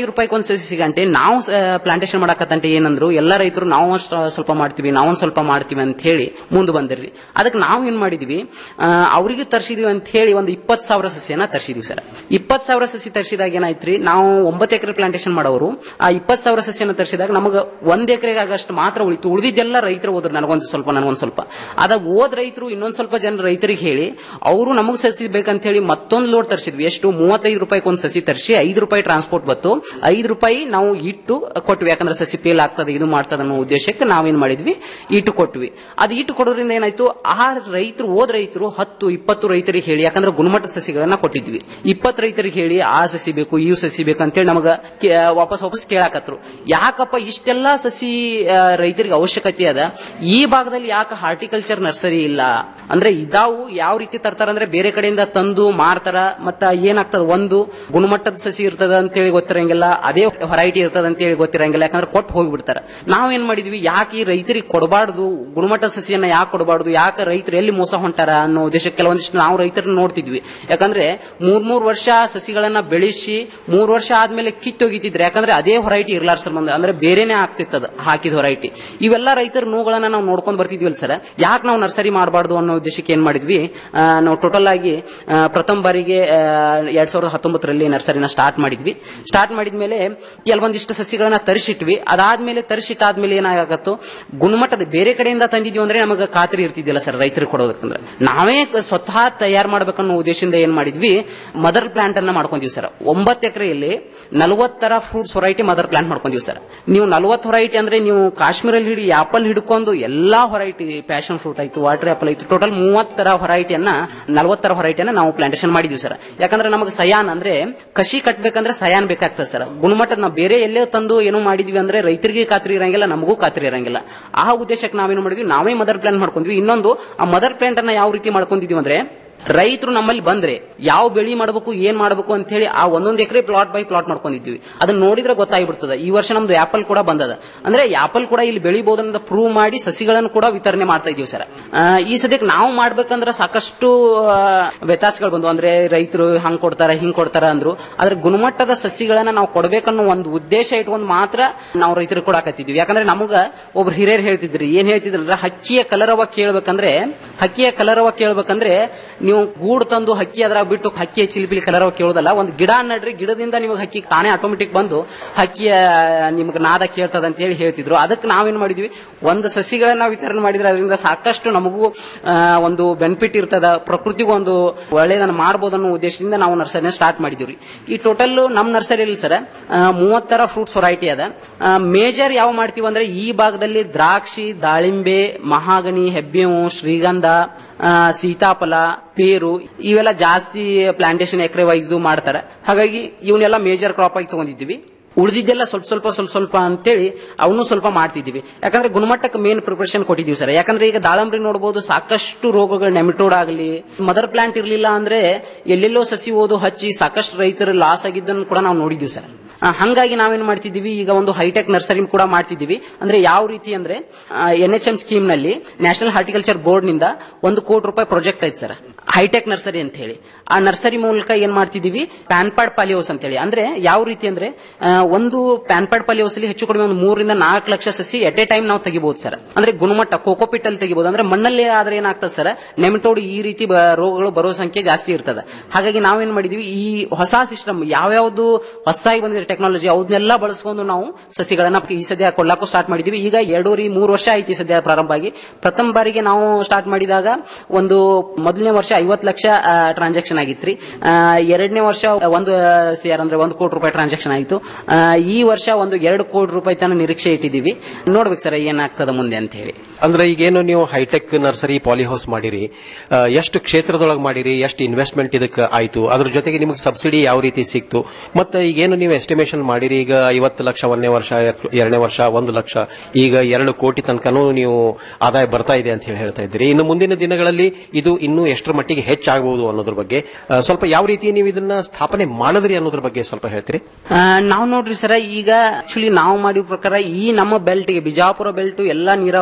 ರೂಪಾಯಿ ಒಂದು ಸಸಿ ಸಿಗಂಟೆ ನಾವು ಪ್ಲಾಂಟೇಶನ್ ಮಾಡಕತ್ತಂತೆ ಏನಂದ್ರು ಎಲ್ಲ ರೈತರು ನಾವು ಅಷ್ಟ್ ಸ್ವಲ್ಪ ಮಾಡ್ತೀವಿ ನಾವೊಂದ್ ಸ್ವಲ್ಪ ಮಾಡ್ತೀವಿ ಅಂತ ಹೇಳಿ ಮುಂದೆ ಬಂದಿರ್ರಿ ಅದಕ್ಕೆ ನಾವು ಏನ್ ಮಾಡಿದ್ವಿ ಆ, ಅವ್ರಿಗೆ ತರ್ಸಿದ್ವಿ ಅಂತ ಹೇಳಿ ಒಂದು ಇಪ್ಪತ್ ಸಾವಿರ ಸಸಿಯನ್ನ ತರ್ಸಿದ್ವಿ ಸರ್ ಇಪ್ಪತ್ ಸಾವಿರ ಸಸಿ ತರ್ಸಿದಾಗ ಏನಾಯ್ತ್ರಿ ನಾವು ಒಂಬತ್ತು ಎಕರೆ ಪ್ಲಾಂಟೇಶನ್ ಮಾಡೋರು ಆ ಇಪ್ಪತ್ ಸಾವಿರ ಸಸಿಯನ್ನ ತರ್ಸಿದಾಗ ನಮಗೆ ಒಂದ್ ಎಕರೆಗೆ ಆಗಷ್ಟು ಮಾತ್ರ ಉಳಿತು ಉಳಿದಿದ್ದೆಲ್ಲ ರೈತರು ಹೋದ್ರು ನನಗೊಂದು ಸ್ವಲ್ಪ ನನಗೊಂದು ಸ್ವಲ್ಪ ಅದಾಗ ಓದ್ ರೈತರು ಇನ್ನೊಂದ್ ಸ್ವಲ್ಪ ಜನ ರೈತರಿಗೆ ಹೇಳಿ ಅವರು ನಮಗ್ ಸಸಿ ಬೇಕಂತ ಹೇಳಿ ಮತ್ತೊಂದು ಲೋಡ್ ತರಿಸಿದ್ವಿ ಎಷ್ಟು ಮೂವತ್ತೈದು ರೂಪಾಯಿ ಒಂದು ಸಸಿ ತರಿಸಿ ಐದು ರೂಪಾಯಿ ಟ್ರಾನ್ಸ್ಪೋರ್ಟ್ ಬತ್ತು ಐದು ರೂಪಾಯಿ ನಾವು ಇಟ್ಟು ಕೊಟ್ವಿ ಯಾಕಂದ್ರೆ ಸಸಿ ಪೇಲ್ ಆಗ್ತದೆ ಇದು ಮಾಡ್ತದೆ ಅನ್ನೋ ಉದ್ದೇಶಕ್ಕೆ ನಾವೇನ್ ಮಾಡಿದ್ವಿ ಇಟ್ಟು ಕೊಟ್ವಿ ಅದು ಇಟ್ಟು ಕೊಡೋದ್ರಿಂದ ಏನಾಯ್ತು ಆ ರೈತರು ಓದ್ ರೈತರು ಹತ್ತು ಇಪ್ಪತ್ತು ರೈತರಿಗೆ ಹೇಳಿ ಯಾಕಂದ್ರೆ ಗುಣಮಟ್ಟ ಸಸಿಗಳನ್ನ ಕೊಟ್ಟಿದ್ವಿ ಇಪ್ಪತ್ತು ರೈತರಿಗೆ ಹೇಳಿ ಆ ಸಸಿ ಬೇಕು ಈ ಸಸಿ ಬೇಕು ಅಂತೇಳಿ ನಮಗ ಕೇ- ವಾಪಸ್ ವಾಪಸ್ ಕೇಳಾಕತ್ರು ಯಾಕಪ್ಪ ಇಷ್ಟೆಲ್ಲಾ ಸಸಿ ಆ, ರೈತರಿಗೆ ಅವಶ್ಯಕತೆ ಅದ ಈ ಭಾಗದಲ್ಲಿ ಯಾಕೆ ಹಾರ್ಟಿಕಲ್ಚರ್ ನರ್ಸರಿ ಇಲ್ಲ ಅಂದ್ರೆ ಇದಾವು ಯಾವ ರೀತಿ ತರ್ತಾರ ಅಂದ್ರೆ ಬೇರೆ ಕಡೆಯಿಂದ ತಂದು ಮಾರ್ತಾರ ಮತ್ತ ಏನಾಗ್ತದ ಒಂದು ಗುಣಮಟ್ಟದ ಸಸಿ ಇರ್ತದ ಅಂತೇಳಿ ಗೊತ್ತಿರಂಗಿಲ್ಲ ಅದೇ ವೆರೈಟಿ ಇರ್ತದ ಅಂತೇಳಿ ಗೊತ್ತಿರಂಗಿಲ್ಲ ಯಾಕಂದ್ರೆ ಕೊಟ್ಟು ಹೋಗ್ಬಿಡ್ತಾರ ನಾವೇನ್ ಮಾಡಿದ್ವಿ ಯಾಕೆ ಈ ರೈತರಿಗೆ ಕೊಡಬಾರ್ದು ಗುಣಮಟ್ಟದ ಸಸಿಯನ್ನ ಯಾಕೆ ಕೊಡಬಾರ್ದು ಯಾಕೆ ರೈತರು ಎಲ್ಲಿ ಮೋಸ ಹೊಂಟಾರ ಅನ್ನೋ ಉದ್ದೇಶಕ್ಕೆ ಕೆಲವೊಂದಿಷ್ಟು ನಾವು ರೈತರನ್ನ ನೋಡ್ತಿದ್ವಿ ಯಾಕಂದ್ರೆ ಮೂರ್ ಮೂರ್ ವರ್ಷ ಸಸಿಗಳನ್ನ ಬೆಳೆಸಿ ಮೂರ್ ವರ್ಷ ಆದ್ಮೇಲೆ ಕಿತ್ತೊಗಿತಿದ್ರೆ ಯಾಕಂದ್ರೆ ಅದೇ ಹೊರೈಟಿ ಇರ್ಲಾರ ಸಂಬಂಧ ಅಂದ್ರೆ ಬೇರೆನೆ ಆಗ್ತಿತ್ತದ ಹಾಕಿದ ಹೊರೈಟಿ ಇವೆಲ್ಲ ರೈತರ ನೋವುಗಳನ್ನ ನಾವು ನೋಡ್ಕೊಂಡ್ ಬರ್ತಿದ್ವಲ್ಲ ಸರ್ ಯಾಕೆ ನಾವು ನರ್ಸರಿ ಮಾಡಬಾರ್ದು ಅನ್ನೋ ಉದ್ದೇಶಕ್ಕೆ ಏನ್ ಮಾಡಿದ್ವಿ ಆ, ನಾವು ಟೋಟಲ್ ಆಗಿ ಆ, ಪ್ರಥಮ ಬಾರಿಗೆ ಆ, ಎರಡ್ ಸಾವಿರದ ಹತ್ತೊಂಬತ್ತರಲ್ಲಿ ನರ್ಸರಿನ ಸ್ಟಾರ್ಟ್ ಮಾಡಿದ್ವಿ ಸ್ಟಾರ್ಟ್ ಮಾಡಿದ್ಮೇಲೆ ಕೆಲವೊಂದಿಷ್ಟು ಸಸಿಗಳನ್ನ ತರಿಸಿಟ್ವಿ ಅದಾದ್ಮೇಲೆ ತರಿಸಿಟ್ಟಾದ್ಮೇಲೆ ಏನಾಗತ್ತೋ ಗುಣಮಟ್ಟದ ಬೇರೆ ಕಡೆಯಿಂದ ತಂದಿದ್ವಿ ಅಂದ್ರೆ ನಮಗೆ ಖಾತ್ರಿ ಇರ್ತಿದ್ದಿಲ್ಲ ಸರ್ ರೈತರಿಗೆ ಕೊಡೋದಕ್ಕಂದ್ರೆ ನಾವೇ ಕ- ಸ್ವತಃ ತಯಾರು ಮಾಡ್ಬೇಕನ್ನೋ ಉದ್ದೇಶದಿಂದ ಏನ್ ಮಾಡಿದ್ವಿ ಮದರ್ ಪ್ಲಾಂಟ್ ಅನ್ನ ಮಾಡ್ಕೊಂತೀವಿ ಸರ್ ಒಂಬತ್ತು ಎಕರೆಯಲ್ಲಿ ನಲವತ್ತರ ಫ್ರೂಟ್ಸ್ ಹೊರೈಟಿ ಮದರ್ ಪ್ಲಾಂಟ್ ಮಾಡ್ಕೊಂತೀವಿ ಸರ್ ನೀವು ನಲವತ್ತು ಹೊರೈಟಿ ಅಂದ್ರೆ ನೀವು ಕಾಶ್ಮೀರಲ್ಲಿ ಹಿಡಿ ಆಪಲ್ ಹಿಡ್ಕೊಂಡು ಎಲ್ಲಾ ಹೊರೈಟಿ ಪ್ಯಾಷನ್ ಫ್ರೂಟ್ ಆಯ್ತು ವಾಟರ್ ಆಪಲ್ ಆಯ್ತು ಟೋಟಲ್ ಮೂವತ್ತರ ಹೊರೈಟಿಯನ್ನ ನಲವತ್ತರ ಹೊರೈಟಿಯನ್ನ ನಾವು ಪ್ಲಾಂಟೇಶನ್ ಮಾಡಿದ್ವಿ ಸರ್ ಯಾಕಂದ್ರೆ ನಮಗೆ ಸಯಾನ್ ಅಂದ್ರೆ ಕಸಿ ಕಟ್ಬೇಕಂದ್ರೆ ಸಯಾನ್ ಬೇಕಾಗ್ತದೆ ಸರ್ ಗುಣಮಟ್ಟದ ನಾವು ಬೇರೆ ಎಲ್ಲೇ ತಂದು ಏನೋ ಮಾಡಿದ್ವಿ ಅಂದ್ರೆ ರೈತರಿಗೆ ಖಾತ್ರಿ ಇರಂಗಿಲ್ಲ ನಮಗೂ ಖಾತ್ರಿ ಇರಂಗಿಲ್ಲ ಆ ಉದ್ದೇಶಕ್ಕೆ ನಾವೇನು ಮಾಡಿದ್ವಿ ನಾವೇ ಮದರ್ ಪ್ಲಾಂಟ್ ಮಾಡ್ಕೊಂಡ್ವಿ ಇನ್ನೊಂದು ಆ ಮದರ್ ಪ್ಲಾಂಟ್ ಅನ್ನ ಯಾವ ರೀತಿ ಮಾಡ್ಕೊಂಡಿದೀವಿ ಅಂದ್ರೆ ರೈತರು ನಮ್ಮಲ್ಲಿ ಬಂದ್ರೆ ಯಾವ ಬೆಳಿ ಮಾಡಬೇಕು ಏನ್ ಮಾಡಬೇಕು ಅಂತ ಹೇಳಿ ಆ ಒಂದೊಂದು ಎಕರೆ ಪ್ಲಾಟ್ ಬೈ ಪ್ಲಾಟ್ ಮಾಡ್ಕೊಂಡಿದ್ವಿ ಅದನ್ನ ನೋಡಿದ್ರೆ ಗೊತ್ತಾಗ್ಬಿಡ್ತದೆ ಈ ವರ್ಷ ನಮ್ದು ಆಪಲ್ ಕೂಡ ಬಂದದ ಅಂದ್ರೆ ಆಪಲ್ ಕೂಡ ಇಲ್ಲಿ ಬೆಳಿಬಹುದು ಅಂತ ಪ್ರೂವ್ ಮಾಡಿ ಸಸಿಗಳನ್ನು ಕೂಡ ವಿತರಣೆ ಮಾಡ್ತಾ ಇದೀವಿ ಸರ್ ಆ, ಈ ಸದ್ಯಕ್ಕೆ ನಾವು ಮಾಡ್ಬೇಕಂದ್ರೆ ಸಾಕಷ್ಟು ಆ, ವ್ಯತ್ಯಾಸಗಳು ಬಂದು ಅಂದ್ರೆ ರೈತರು ಹಂಗ್ ಕೊಡ್ತಾರ ಹಿಂಗ್ ಕೊಡ್ತಾರ ಅಂದ್ರು ಆದ್ರೆ ಗುಣಮಟ್ಟದ ಸಸಿಗಳನ್ನ ನಾವು ಕೊಡ್ಬೇಕನ್ನೋ ಒಂದು ಉದ್ದೇಶ ಇಟ್ಕೊಂಡು ಮಾತ್ರ ನಾವು ರೈತರಿಗೆ ಕೊಡಾಕತ್ತಿದ್ವಿ ಯಾಕಂದ್ರೆ ನಮಗ ಒಬ್ರು ಹಿರಿಯರು ಹೇಳ್ತಿದ್ರಿ ಏನ್ ಹೇಳ್ತಿದ್ರು ಅಂದ್ರೆ ಹಕ್ಕಿಯ ಕಲರವ ಕೇಳ್ಬೇಕಂದ್ರೆ ಹಕ್ಕಿಯ ಕಲರವ ಕೇಳ್ಬೇಕಂದ್ರೆ ನೀವು ಗೂಡು ತಂದು ಹಕ್ಕಿ ಅದ್ರಾಗ ಬಿಟ್ಟು ಹಕ್ಕಿಯ ಚಿಲಿಪಿಲಿ ಕಲರವ ಕೇಳೋದಲ್ಲ ಒಂದು ಗಿಡ ನಡ್ರಿ ಗಿಡದಿಂದ ನಿಮಗೆ ಹಕ್ಕಿ ತಾನೇ ಆಟೋಮೆಟಿಕ್ ಬಂದು ಹಕ್ಕಿಯ ನಿಮ್ಗೆ ನಾದ ಕೇಳ್ತದ ಅಂತ ಹೇಳಿ ಹೇಳ್ತಿದ್ರು ಅದಕ್ಕೆ ನಾವೇನ್ ಮಾಡಿದ್ವಿ ಒಂದು ಸಸಿಗಳನ್ನ ವಿತರಣೆ ಮಾಡಿದ್ರೆ ಅದರಿಂದ ಸಾಕಷ್ಟು ನಮಗೂ ಆ, ಒಂದು ಬೆನಿಫಿಟ್ ಇರ್ತದ ಪ್ರಕೃತಿಗೂ ಒಂದು ಒಳ್ಳೆಯದನ್ನ ಮಾಡಬಹುದು ಅನ್ನೋ ಉದ್ದೇಶದಿಂದ ನಾವು ನರ್ಸರಿನ ಸ್ಟಾರ್ಟ್ ಮಾಡಿದ್ವಿ ಈ ಟೋಟಲ್ ನಮ್ಮ ನರ್ಸರಿಯಲ್ಲಿ ಸರ್ ಮೂವತ್ತರ ಫ್ರೂಟ್ಸ್ ವೆರೈಟಿ ಅದ ಮೇಜರ್ ಯಾವ ಮಾಡ್ತೀವಿ ಅಂದ್ರೆ ಈ ಭಾಗದಲ್ಲಿ ದ್ರಾಕ್ಷಿ ದಾಳಿಂಬೆ ಮಹಾಗನಿ ಹೆಬ್ಬೇವು ಶ್ರೀಗಂಧ ಆ, ಸೀತಾಫಲ ಪೇರು ಇವೆಲ್ಲ ಜಾಸ್ತಿ ಪ್ಲಾಂಟೇಶನ್ ಎಕರೆ ವೈಸ್ ಮಾಡ್ತಾರೆ ಹಾಗಾಗಿ ಇವನ್ನೆಲ್ಲ ಮೇಜರ್ ಕ್ರಾಪ್ ಆಗಿ ತಗೊಂಡಿದ್ದೀವಿ ಉಳಿದಿದ್ದೆಲ್ಲ ಸ್ವಲ್ಪ ಸ್ವಲ್ಪ ಸ್ವಲ್ಪ ಸ್ವಲ್ಪ ಅಂತೇಳಿ ಅವನು ಸ್ವಲ್ಪ ಮಾಡ್ತಿದ್ದೀವಿ ಯಾಕಂದ್ರೆ ಗುಣಮಟ್ಟಕ್ಕೆ ಮೇನ್ ಪ್ರಿಪರೇಷನ್ ಕೊಟ್ಟಿದ್ದೀವಿ ಸರ್ ಯಾಕಂದ್ರೆ ಈಗ ದಾಳಂಬ್ರಿ ನೋಡಬಹುದು ಸಾಕಷ್ಟು ರೋಗಗಳು ನೆಮಿಟೋಡ್ ಆಗಲಿ ಮದರ್ ಪ್ಲಾಂಟ್ ಇರಲಿಲ್ಲ ಅಂದ್ರೆ ಎಲ್ಲೆಲ್ಲೋ ಸಸಿ ಓದು ಹಚ್ಚಿ ಸಾಕಷ್ಟು ರೈತರು ಲಾಸ್ ಆಗಿದ್ದನ್ನು ಕೂಡ ನಾವು ನೋಡಿದ್ದೀವಿ ಸರ್ ಆ, ಹಂಗಾಗಿ ನಾವೇನ್ ಮಾಡ್ತಿದೀವಿ ಈಗ ಒಂದು ಹೈಟೆಕ್ ನರ್ಸರಿ ಕೂಡ ಮಾಡ್ತಿದೀವಿ ಅಂದ್ರೆ ಯಾವ ರೀತಿ ಅಂದ್ರೆ ಎನ್ ಎಚ್ ಎಂ ಸ್ಕೀಮ್ ನಲ್ಲಿ ನ್ಯಾಷನಲ್ ಹಾರ್ಟಿಕಲ್ಚರ್ ಬೋರ್ಡ್ ನಿಂದ ಒಂದು ಕೋಟಿ ರೂಪಾಯಿ ಪ್ರಾಜೆಕ್ಟ್ ಐತೆ ಸರ್ ಹೈಟೆಕ್ ನರ್ಸರಿ ಅಂತ ಹೇಳಿ ಆ ನರ್ಸರಿ ಮೂಲಕ ಏನ್ ಮಾಡ್ತಿದೀವಿ ಪ್ಯಾನ್ಪಾಡ್ ಪಾಲಿಯೋಸ್ ಅಂತ ಹೇಳಿ ಅಂದ್ರೆ ಯಾವ ರೀತಿ ಅಂದ್ರೆ ಆ, ಒಂದು ಪ್ಯಾನ್ಪಾಡ್ ಪಾಲಿಯೋಸ್ ಅಲ್ಲಿ ಹೆಚ್ಚು ಕಡಿಮೆ ಒಂದು ಮೂರರಿಂದ ನಾಲ್ಕು ಲಕ್ಷ ಸಸಿ ಎಟ್ ಎ ಟೈಮ್ ನಾವು ತೆಗಿಬಹುದು ಸರ್ ಅಂದ್ರೆ ಗುಣಮಟ್ಟ ಕೋಕೋಪಿಟ್ ಅಲ್ಲಿ ತೆಗಿಬಹುದು ಅಂದ್ರೆ ಮಣ್ಣಲ್ಲಿ ಆದ್ರೆ ಏನಾಗ್ತದೆ ಸರ್ ನೆಮಿಟೋಡ್ ಈ ರೀತಿ ಬ- ರೋಗಗಳು ಬರೋ ಸಂಖ್ಯೆ ಜಾಸ್ತಿ ಇರ್ತದೆ ಹಾಗಾಗಿ ನಾವೇನ್ ಮಾಡಿದೀವಿ ಈ ಹೊಸ ಸಿಸ್ಟಮ್ ಯಾವ್ಯಾವ್ದು ಹೊಸದಾಗಿ ಬಂದಿದೆ ಟೆಕ್ನಾಲಜಿ ಅವನ್ನೆಲ್ಲ ಬಳಸ್ಕೊಂಡು ನಾವು ಸಸಿಗಳನ್ನ ಈ ಸದ್ಯ ಕೊಡ್ಲಾಕು ಸ್ಟಾರ್ಟ್ ಮಾಡಿದೀವಿ ಈಗ ಎರಡೂರಿ ಮೂರು ವರ್ಷ ಆಯ್ತು ಈ ಸದ್ಯ ಪ್ರಾರಂಭ ಆಗಿ ಪ್ರಥಮ ಬಾರಿಗೆ ನಾವು ಸ್ಟಾರ್ಟ್ ಮಾಡಿದಾಗ ಒಂದು ಮೊದಲನೇ ವರ್ಷ ಐವತ್ತು ಲಕ್ಷ ಟ್ರಾನ್ಸಾಕ್ಷನ್ ಆಗಿತ್ರಿ ಆ, ಎರಡನೇ ವರ್ಷ ಒಂದು ಸಿ ಆರ್ ಅಂದ್ರೆ ಒಂದು ಕೋಟಿ ರೂಪಾಯಿ ಟ್ರಾನ್ಸಾಕ್ಷನ್ ಆಯಿತು ಈ ವರ್ಷ ಒಂದು ಎರಡು ಕೋಟಿ ರೂಪಾಯಿ ತನ ನಿರೀಕ್ಷೆ ಇಟ್ಟಿದ್ದೀವಿ ನೋಡ್ಬೇಕು ಸರ್ ಏನಾಗ್ತದ ಮುಂದೆ ಅಂತ ಹೇಳಿ ಅಂದ್ರೆ ಈಗೇನು ನೀವು ಹೈಟೆಕ್ ನರ್ಸರಿ ಪಾಲಿ ಹೌಸ್ ಮಾಡಿರಿ ಆ, ಎಷ್ಟು ಕ್ಷೇತ್ರದೊಳಗೆ ಮಾಡಿರಿ ಎಷ್ಟು ಇನ್ವೆಸ್ಟ್ಮೆಂಟ್ ಇದಕ್ಕೆ ಆಯ್ತು ಅದ್ರ ಜೊತೆಗೆ ನಿಮಗೆ ಸಬ್ಸಿಡಿ ಯಾವ ರೀತಿ ಸಿಕ್ತು ಮತ್ತೆ ಈಗೇನು ನೀವು ಎಸ್ಟಿಮೇಷನ್ ಮಾಡಿರಿ ಈಗ ಐವತ್ತು ಲಕ್ಷ ಒಂದನೇ ವರ್ಷ ಎರಡನೇ ವರ್ಷ ಒಂದು ಲಕ್ಷ ಈಗ ಎರಡು ಕೋಟಿ ತನಕನೂ ನೀವು ಆದಾಯ ಬರ್ತಾ ಇದೆ ಅಂತ ಹೇಳಿ ಹೇಳ್ತಾ ಇದ್ದೀರಿ ಇನ್ನು ಮುಂದಿನ ದಿನಗಳಲ್ಲಿ ಇದು ಇನ್ನೂ ಎಷ್ಟರ ಮಟ್ಟಿಗೆ ಹೆಚ್ಚಾಗಬಹುದು ಅನ್ನೋದ್ರ ಬಗ್ಗೆ ಆ, ಸ್ವಲ್ಪ ಯಾವ ರೀತಿ ನೀವು ಇದನ್ನ ಸ್ಥಾಪನೆ ಮಾಡಿದ್ರಿ ಅನ್ನೋದ್ರ ಬಗ್ಗೆ ಸ್ವಲ್ಪ ಹೇಳ್ತೀರಿ ನಾವು ನೋಡ್ರಿ ಸರ್ ಈಗ ಆಕ್ಚುಲಿ ನಾವು ಮಾಡಿದ ಪ್ರಕಾರ ಈ ನಮ್ಮ ಬೆಲ್ಟ್ಗೆ ಬಿಜಾಪುರ ಬೆಲ್ಟ್ ಎಲ್ಲಾ ನೀರಾವರಿ ಆಯ್ತು ಸರ್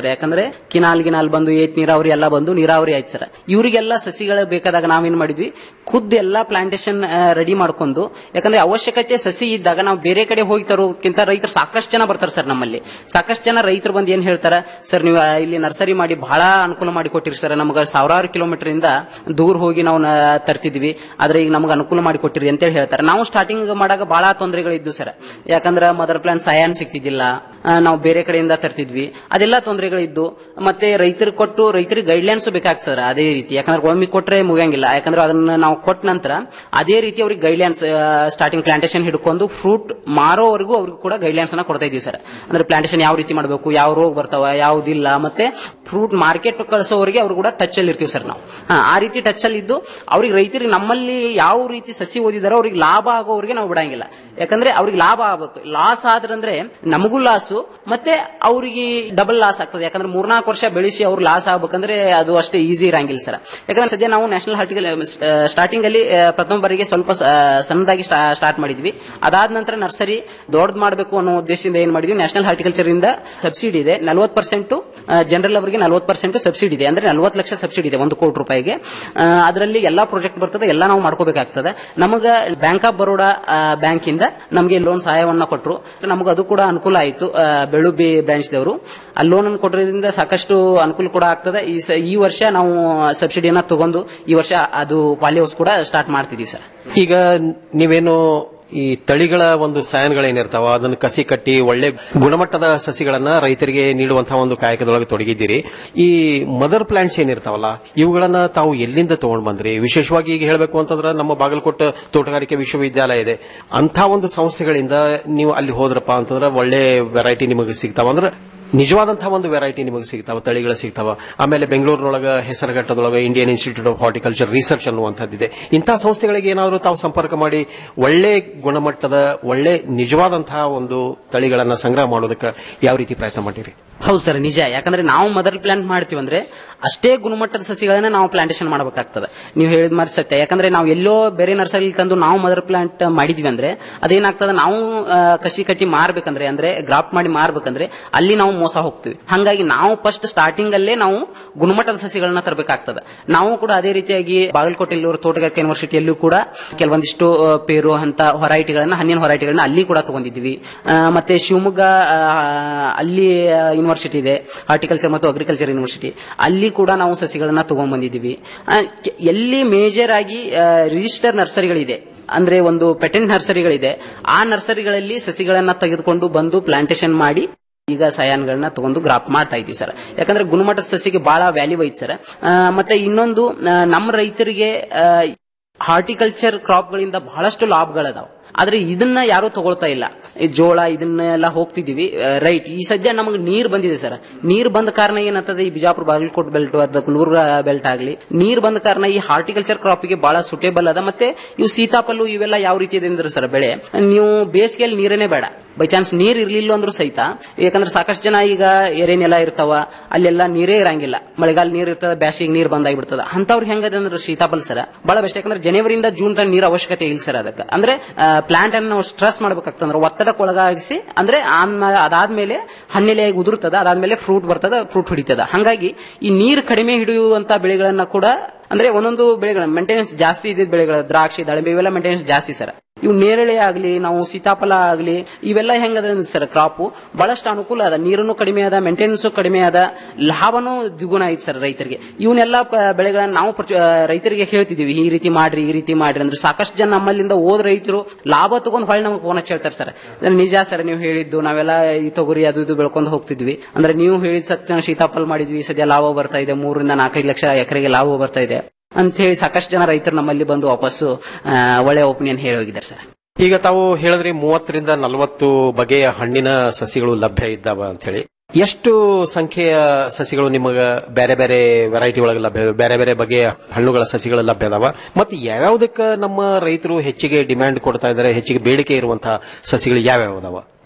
ಸರ್ ಯಾಕಂದ್ರೆ ಕಿನಾಲ್ ಗಿನಾಲ್ ಬಂದು ಏತ್ ನೀರಾವರಿ ಎಲ್ಲ ಬಂದು ನೀರಾವರಿ ಆಯ್ತು ಸರ್ ಇವರಿಗೆಲ್ಲ ಸಸಿಗಳು ಬೇಕಾದಾಗ ನಾವೇನ್ ಮಾಡಿದ್ವಿ ಖುದ್ದು ಎಲ್ಲಾ ಪ್ಲಾಂಟೇಶನ್ ರೆಡಿ ಮಾಡ್ಕೊಂಡು ಯಾಕಂದ್ರೆ ಅವಶ್ಯಕತೆ ಸಸಿ ಇದ್ದಾಗ ನಾವು ಬೇರೆ ಕಡೆ ಹೋಗಿ ತರೋಕ್ಕಿಂತ ರೈತರು ಸಾಕಷ್ಟು ಜನ ಬರ್ತಾರೆ ಸರ್ ನಮ್ಮಲ್ಲಿ ಸಾಕಷ್ಟು ಜನ ರೈತರು ಬಂದು ಏನ್ ಹೇಳ್ತಾರೆ ಸರ್ ನೀವು ಆ, ಇಲ್ಲಿ ನರ್ಸರಿ ಮಾಡಿ ಬಹಳ ಅನುಕೂಲ ಮಾಡಿ ಕೊಟ್ಟಿರಿ ಸರ್ ನಮ್ಗೆ ಸಾವಿರಾರು ಕಿಲೋಮೀಟರ್ ಇಂದ ದೂರ ಹೋಗಿ ನಾವು ನ- ತರ್ತಿದ್ವಿ ಆದ್ರೆ ಈಗ ನಮ್ಗೆ ಅನುಕೂಲ ಮಾಡಿ ಕೊಟ್ಟಿರಿ ಅಂತೇಳಿ ಹೇಳ್ತಾರೆ ನಾವು ಸ್ಟಾರ್ಟಿಂಗ್ ಮಾಡಾಗ ಬಹಳ ತೊಂದರೆಗಳಿದ್ದು ಸರ್ ಯಾಕಂದ್ರೆ ಮದರ್ ಪ್ಲಾನ್ ಸಹಾಯನ ಸಿಗ್ತಿದ್ದಿಲ್ಲ ಆ, ನಾವು ಬೇರೆ ಕಡೆಯಿಂದ ತರ್ತಿದ್ವಿ ಅದೆಲ್ಲ ತೊಂದರೆಗಳಿದ್ದು ಮತ್ತೆ ರೈತರಿಗೆ ಕೊಟ್ಟು ರೈತರಿಗೆ ಗೈಡ್ಲೈನ್ಸ್ ಬೇಕಾಗ್ತದೆ ಸರ್ ಅದೇ ರೀತಿ ಯಾಕಂದ್ರೆ ಒಮ್ಮೆ ಕೊಟ್ರೆ ಮುಗಿಯಂಗಿಲ್ಲ ಯಾಕಂದ್ರೆ ಅದನ್ನ ನಾವು ಕೊಟ್ಟ ನಂತರ ಅದೇ ರೀತಿ ಅವ್ರಿಗೆ ಗೈಡ್ಲೈನ್ಸ್ ಸ್ಟಾರ್ಟಿಂಗ್ ಪ್ಲಾಂಟೇಶನ್ ಹಿಡ್ಕೊಂಡು ಫ್ರೂಟ್ ಮಾರೋವರೆಗೂ ಅವ್ರಿಗೂ ಕೂಡ ಗೈಡ್ಲೈನ್ಸ್ ಅನ್ನ ಕೊಡ್ತಾ ಇದೀವಿ ಸರ್ ಅಂದ್ರೆ ಪ್ಲಾಂಟೇಶನ್ ಯಾವ ರೀತಿ ಮಾಡಬೇಕು ಯಾವ ರೋಗ ಬರ್ತಾವ ಯಾವ್ದಿಲ್ಲ ಮತ್ತೆ ಫ್ರೂಟ್ ಮಾರ್ಕೆಟ್ ಕಳಿಸೋವರೆಗೆ ಅವ್ರು ಕೂಡ ಟಚ್ ಅಲ್ಲಿ ಇರ್ತೀವಿ ಸರ್ ನಾವು ಹಾ, ಆ ರೀತಿ ಟಚ್ ಅಲ್ಲಿ ಇದ್ದು ಅವ್ರಿಗೆ ರೈತರಿಗೆ ನಮ್ಮಲ್ಲಿ ಯಾವ ರೀತಿ ಸಸಿ ಓದಿದಾರೋ ಅವ್ರಿಗೆ ಲಾಭ ಆಗೋವರೆಗೆ ನಾವು ಬಿಡಂಗಿಲ್ಲ ಯಾಕಂದ್ರೆ ಅವ್ರಿಗೆ ಲಾಭ ಆಗ್ಬೇಕು ಲಾಸ್ ಆದ್ರಂದ್ರೆ ನಮಗೂ ಲಾಸು ಮತ್ತೆ ಅವ್ರಿಗೆ ಡಬಲ್ ಲಾಸ್ ಆಗ್ತದೆ ಯಾಕಂದ್ರೆ ಮೂರ್ನಾಲ್ಕು ವರ್ಷ ಬೆಳೆಸಿ ಅವ್ರು ಲಾಸ್ ಆಗ್ಬೇಕಂದ್ರೆ ಅದು ಅಷ್ಟೇ ಈಸಿ ಇರಂಗಿಲ್ಲ ಸರ್ ಯಾಕಂದ್ರೆ ಸದ್ಯ ನಾವು ನ್ಯಾಷನಲ್ ಹಾರ್ಟಿಕಲ್ ಸ್ಟಾರ್ಟಿಂಗ್ ಅಲ್ಲಿ ಆ, ಪ್ರಥಮ ಬಾರಿಗೆ ಸ್ವಲ್ಪ ಸ- ಸಣ್ಣದಾಗಿ ಸ್ಟಾರ್ಟ್ ಮಾಡಿದ್ವಿ ಅದಾದ ನಂತರ ನರ್ಸರಿ ದೊಡ್ಡದು ಮಾಡಬೇಕು ಅನ್ನೋ ಉದ್ದೇಶದಿಂದ ಏನ್ ಮಾಡಿದ್ವಿ ನ್ಯಾಷನಲ್ ಹಾರ್ಟಿಕಲ್ಚರ್ ಇಂದ ಸಬ್ಸಿಡಿ ಇದೆ ನಲವತ್ತು ಪರ್ಸೆಂಟ್ ಜನರಲ್ ಅವರಿಗೆ ನಲವತ್ತು ಪರ್ಸೆಂಟ್ ಸಬ್ಸಿಡಿ ಇದೆ ಅಂದ್ರೆ ನಲವತ್ತು ಲಕ್ಷ ಸಬ್ಸಿಡಿ ಇದೆ ಒಂದು ಕೋಟಿ ರೂಪಾಯಿಗೆ ಅದರಲ್ಲಿ ಎಲ್ಲಾ ಪ್ರಾಜೆಕ್ಟ್ ಬರ್ತದೆ ಎಲ್ಲ ನಾವು ಮಾಡ್ಕೋಬೇಕಾಗ್ತದೆ ನಮಗ ಬ್ಯಾಂಕ್ ಆಫ್ ಬರೋಡಾ ಬ್ಯಾಂಕ್ ಇಂದ ನಮಗೆ ಲೋನ್ ಸಹಾಯವನ್ನ ಕೊಟ್ಟರು ನಮಗೆ ಅದು ಕೂಡ ಅನುಕೂಲ ಆಯಿತು ಬೆಳುಬಿ ಬ್ರಾಂಚ್ ದವರು ಆ ಲೋನ್ ಅನ್ನು ಕೊಟ್ಟರಿಂದ ಸಾಕಷ್ಟು ಅನುಕೂಲ ಕೂಡ ಆಗ್ತದೆ ಈ ಸ- ಈ ವರ್ಷ ನಾವು ಸಬ್ಸಿಡಿಯನ್ನ ತಗೊಂಡು ಈ ವರ್ಷ ಅದು ಪಾಲಿ ಹೌಸ್ ಕೂಡ ಸ್ಟಾರ್ಟ್ ಮಾಡ್ತಿದೀವಿ ಸರ್ ಈಗ ನೀವೇನು ಈ ತಳಿಗಳ ಒಂದು ಸಾಯನ್ಗಳೇನಿರ್ತಾವ ಅದನ್ನ ಕಸಿ ಕಟ್ಟಿ ಒಳ್ಳೆ ಗುಣಮಟ್ಟದ ಸಸಿಗಳನ್ನ ರೈತರಿಗೆ ನೀಡುವಂತಹ ಒಂದು ಕಾಯಕದೊಳಗೆ ತೊಡಗಿದ್ದೀರಿ ಈ ಮದರ್ ಪ್ಲಾಂಟ್ಸ್ ಏನಿರ್ತಾವಲ್ಲ ಇವುಗಳನ್ನ ತಾವು ಎಲ್ಲಿಂದ ತಗೊಂಡ್ ಬಂದ್ರಿ ವಿಶೇಷವಾಗಿ ಈಗ ಹೇಳಬೇಕು ಅಂತಂದ್ರೆ ನಮ್ಮ ಬಾಗಲಕೋಟೆ ತೋಟಗಾರಿಕೆ ವಿಶ್ವವಿದ್ಯಾಲಯ ಇದೆ ಅಂತ ಒಂದು ಸಂಸ್ಥೆಗಳಿಂದ ನೀವು ಅಲ್ಲಿ ಹೋದ್ರಪ್ಪ ಅಂತಂದ್ರೆ ಒಳ್ಳೆ ವೆರೈಟಿ ನಿಮಗೆ ಸಿಗ್ತಾವ ಅಂದ್ರೆ ನಿಜವಾದಂತಹ ಒಂದು ವೆರೈಟಿ ನಿಮಗೆ ಸಿಗ್ತಾವ ತಳಿಗಳು ಸಿಗ್ತಾವ ಆಮೇಲೆ ಬೆಂಗಳೂರಿನೊಳಗ ಹೆಸರುಘಟ್ಟದೊಳಗ Indian Institute of Horticulture Research ಅನ್ನುವಂಥದ್ದಿದೆ ಇಂತಹ ಸಂಸ್ಥೆಗಳಿಗೆ ಏನಾದರೂ ತಾವು ಸಂಪರ್ಕ ಮಾಡಿ ಒಳ್ಳೆ ಗುಣಮಟ್ಟದ ಒಳ್ಳೆ ನಿಜವಾದಂತಹ ಒಂದು ತಳಿಗಳನ್ನ ಸಂಗ್ರಹ ಮಾಡೋದಕ್ಕೆ ಯಾವ ರೀತಿ ಪ್ರಯತ್ನ ಮಾಡಿರಿ ಹೌದು ಸರ್ ನಿಜ ಯಾಕಂದ್ರೆ ನಾವು ಮದರ್ ಪ್ಲಾಂಟ್ ಮಾಡ್ತೀವಿ ಅಂದ್ರೆ ಅಷ್ಟೇ ಗುಣಮಟ್ಟದ ಸಸಿಗಳನ್ನ ನಾವು ಪ್ಲಾಂಟೇಶನ್ ಮಾಡಬೇಕಾಗ್ತದೆ ನೀವು ಹೇಳಿದ ಮಾರಿ ಸತ್ಯ ಯಾಕಂದ್ರೆ ನಾವು ಎಲ್ಲೋ ಬೇರೆ ನರ್ಸರಿ ತಂದು ನಾವು ಮದರ್ ಪ್ಲಾಂಟ್ ಮಾಡಿದ್ವಿ ಅಂದ್ರೆ ಅದೇನಾಗ್ತದೆ ನಾವು ಆ, ಕಸಿ ಕಟ್ಟಿ ಮಾರ್ಬೇಕಂದ್ರೆ ಅಂದ್ರೆ ಗ್ರಾಫ್ಟ್ ಮಾಡಿ ಮಾರ್ಬೇಕಂದ್ರೆ ಅಲ್ಲಿ ನಾವು ಮೋಸ ಹೋಗ್ತೀವಿ ಹಂಗಾಗಿ ನಾವು ಫಸ್ಟ್ ಸ್ಟಾರ್ಟಿಂಗ್ ಅಲ್ಲೇ ನಾವು ಗುಣಮಟ್ಟದ ಸಸಿಗಳನ್ನ ತರಬೇಕಾಗ್ತದೆ ನಾವು ಕೂಡ ಅದೇ ರೀತಿಯಾಗಿ ಬಾಗಲಕೋಟೆಯಲ್ಲಿ ತೋಟಗಾರಿಕೆ ಯೂನಿವರ್ಸಿಟಿಯಲ್ಲೂ ಕೂಡ ಕೆಲವೊಂದಿಷ್ಟು ಆ, ಪೇರು ಅಂತ ಹೊರೈಟಿಗಳನ್ನ ಹಣ್ಣಿನ ಹೊರೈಟಿಗಳನ್ನ ಅಲ್ಲಿ ಕೂಡ ತಗೊಂಡಿದ್ವಿ ಆ, ಮತ್ತೆ ಶಿವಮೊಗ್ಗ ಆ, ಅಲ್ಲಿ ಯೂನಿವರ್ಸಿಟಿ ಇದೆ ಹಾರ್ಟಿಕಲ್ಚರ್ ಮತ್ತು ಅಗ್ರಿಕಲ್ಚರ್ ಯೂನಿವರ್ಸಿಟಿ ಅಲ್ಲಿ ಕೂಡ ನಾವು ಸಸಿಗಳನ್ನ ತಗೊಂಡ್ ಬಂದಿದ್ದೀವಿ ಆ, ಕೆ- ಎಲ್ಲಿ ಮೇಜರ್ ಆಗಿ ರಿಜಿಸ್ಟರ್ ನರ್ಸರಿಗಳಿದೆ ಅಂದ್ರೆ ಒಂದು ಪೆಟೆಂಟ್ ನರ್ಸರಿಗಳಿದೆ ಆ ನರ್ಸರಿಗಳಲ್ಲಿ ಸಸಿಗಳನ್ನ ತೆಗೆದುಕೊಂಡು ಬಂದು ಪ್ಲಾಂಟೇಶನ್ ಮಾಡಿ ಈಗ ಸಯಾನ್ಗಳನ್ನ ತಗೊಂಡು ಗ್ರಾಫ್ಟ್ ಮಾಡ್ತಾ ಇದೀವಿ ಸರ್ ಯಾಕಂದ್ರೆ ಗುಣಮಟ್ಟದ ಸಸಿಗೆ ಬಹಳ ವ್ಯಾಲ್ಯೂ ಐತಿ ಸರ್ ಆ, ಮತ್ತೆ ಇನ್ನೊಂದು ಆ, ನಮ್ಮ ರೈತರಿಗೆ ಹಾರ್ಟಿಕಲ್ಚರ್ ಕ್ರಾಪ್ಗಳಿಂದ ಬಹಳಷ್ಟು ಲಾಭಗಳದಾವ ಆದ್ರೆ ಇದನ್ನ ಯಾರು ತಗೊಳ್ತಾ ಇಲ್ಲ ಈ ಜೋಳ ಇದನ್ನೆಲ್ಲ ಹೋಗ್ತಿದೀವಿ ರೈಟ್ ಈ ಸದ್ಯ ನಮಗೆ ನೀರ್ ಬಂದಿದೆ ಸರ್ ನೀರ್ ಬಂದ ಕಾರಣ ಏನಾಗ್ತದೆ ಈ ಬಿಜಾಪುರ ಬಾಗಲಕೋಟ್ ಬೆಲ್ಟ್ ಅಥವಾ ಕುಲ್ಬುರ್ಗ ಬೆಲ್ಟ್ ಆಗಲಿ ನೀರ್ ಬಂದ ಕಾರಣ ಈ ಹಾರ್ಟಿಕಲ್ಚರ್ ಕ್ರಾಪ್ಗೆ ಬಹಳ ಸುಟೇಬಲ್ ಅದ ಮತ್ತೆ ಇವು ಸೀತಾಫಲು ಇವೆಲ್ಲ ಯಾವ ರೀತಿ ಇದೆ ಅಂದ್ರೆ ಸರ್ ಬೆಳೆ ನೀವು ಬೇಸಿಗೆಯಲ್ಲಿ ನೀರೇನೆ ಬೇಡ ಬೈ ಚಾನ್ಸ್ ನೀರ್ ಇರ್ಲಿಲ್ಲ ಅಂದ್ರೂ ಸಹಿತ ಯಾಕಂದ್ರೆ ಸಾಕಷ್ಟು ಜನ ಈಗ ಎರೆ ನೆಲ ಇರ್ತಾವ ಅಲ್ಲೆಲ್ಲ ನೀರೇ ಇರಂಗಿಲ್ಲ ಮಳೆಗಾಲ ನೀರ್ ಇರ್ತದ ಬ್ಯಾಸಿಗೆ ನೀರ್ ಬಂದಾಗ್ಬಿಡ್ತದ ಅಂತವ್ರಿಗೆ ಹೆಂಗದ ಅಂದ್ರೆ ಸೀತಾಫಲ್ ಸರ್ ಬಹಳ ಬೆಸ್ಟ್ ಯಾಕಂದ್ರೆ ಜನವರಿಯಿಂದ ಜೂನ್ ತನಕ ನೀರ್ ಅವಶ್ಯಕತೆ ಇಲ್ಲ ಸರ್ ಅದಕ್ಕೆ ಅಂದ್ರೆ ಪ್ಲಾಂಟ್ ಅನ್ನು ನಾವು ಸ್ಟ್ರೆಸ್ ಮಾಡ್ಬೇಕಾಗ್ತಂದ್ರೆ ಒತ್ತಡಕ್ಕೆ ಒಳಗಾಗಿಸಿ ಅಂದ್ರೆ ಆಮೇಲೆ ಅದಾದ್ಮೇಲೆ ಹಣ್ಣೆಲೆಯಾಗಿ ಉದುರ್ತದ ಅದಾದ್ಮೇಲೆ ಫ್ರೂಟ್ ಬರ್ತದ ಫ್ರೂಟ್ ಹಿಡಿತದ ಹಂಗಾಗಿ ಈ ನೀರು ಕಡಿಮೆ ಹಿಡಿಯುವಂತ ಬೆಳೆಗಳನ್ನ ಕೂಡ ಅಂದ್ರೆ ಒಂದೊಂದು ಬೆಳೆಗಳ ಮೇಂಟೆನೆನ್ಸ್ ಜಾಸ್ತಿ ಇದ್ದಿದ್ದ ಬೆಳೆಗಳು ದ್ರಾಕ್ಷಿ ದಾಳಿಂಬೆ ಇವೆಲ್ಲ ಮೇಂಟೆನೆನ್ಸ್ ಜಾಸ್ತಿ ಸರ್ ಇವು ನೇರಳೆ ಆಗಲಿ ನಾವು ಸೀತಾಫಲ ಆಗಲಿ ಇವೆಲ್ಲ ಹೆಂಗದ ಸರ್ ಕ್ರಾಪ್ ಬಹಳಷ್ಟು ಅನುಕೂಲ ಅದ ನೀರನ್ನು ಕಡಿಮೆ ಅದ ಮೇಂಟೆನೆನ್ಸ್ ಕಡಿಮೆ ಅದ ಲಾಭನೂ ದ್ವಿಗುಣ ಐತಿ ಸರ್ ರೈತರಿಗೆ ಇವನ್ನೆಲ್ಲ ಪ- ಬೆಳೆಗಳನ್ನ ನಾವು ಪ್ರಚು- ಆ, ರೈತರಿಗೆ ಹೇಳ್ತಿದೀವಿ ಈ ರೀತಿ ಮಾಡ್ರಿ ಈ ರೀತಿ ಮಾಡ್ರಿ ಅಂದ್ರೆ ಸಾಕಷ್ಟು ಜನ ನಮ್ಮಲ್ಲಿಂದ ಓದ್ ರೈತರು ಲಾಭ ತಗೊಂಡ್ ಹೊಳ್ಳಿ ನಮಗೆ ಫೋನ್ ಹಚ್ಚಿ ಹೇಳ್ತಾರೆ ಸರ್ ಇದು ನಿಜ ಸರ್ ನೀವು ಹೇಳಿದ್ದು ನಾವೆಲ್ಲ ಈ ತೊಗರಿ ಅದು ಇದು ಬೆಳ್ಕೊಂಡು ಹೋಗ್ತಿದ್ವಿ ಅಂದ್ರೆ ನೀವು ಹೇಳಿದ ಸತ್ಯ ಸೀತಾಫಲ ಮಾಡಿದ್ವಿ ಸದ್ಯ ಲಾಭ ಬರ್ತಾ ಇದೆ ಮೂರರಿಂದ ನಾಲ್ಕೈದು ಲಕ್ಷ ಎಕರೆಗೆ ಲಾಭ ಬರ್ತಾ ಇದೆ ಅಂತ ಹೇಳಿ ಸಾಕಷ್ಟು ಜನ ರೈತರು ನಮ್ಮಲ್ಲಿ ಬಂದು ವಾಪಸ್ಸು ಆ, ಒಳ್ಳೆ ಒಪಿನಿಯನ್ ಹೇಳಿ ಹೋಗಿದ್ದಾರೆ ಸರ್ ಈಗ ತಾವು ಹೇಳಿದ್ರಿ ಮೂವತ್ತರಿಂದ ನಲವತ್ತು ಬಗೆಯ ಹಣ್ಣಿನ ಸಸಿಗಳು ಲಭ್ಯ ಇದ್ದಾವ ಅಂತ ಹೇಳಿ ಎಷ್ಟು ಸಂಖ್ಯೆಯ ಸಸಿಗಳು ನಿಮಗ ಬೇರೆ ಬೇರೆ ವೆರೈಟಿ ಒಳಗೆ ಲಭ್ಯ ಬೇರೆ ಬೇರೆ ಬಗೆಯ ಹಣ್ಣುಗಳ ಸಸಿಗಳು ಲಭ್ಯ ಅದಾವ ಮತ್ತೆ ಯಾವ್ಯಾವ್ದಕ್ಕ ನಮ್ಮ ರೈತರು ಹೆಚ್ಚಿಗೆ ಡಿಮ್ಯಾಂಡ್ ಕೊಡ್ತಾ ಇದ್ದಾರೆ ಹೆಚ್ಚಿಗೆ ಬೇಡಿಕೆ ಇರುವಂತಹ ಸಸಿಗಳು ಯಾವ್ಯಾವ ಅದಾವ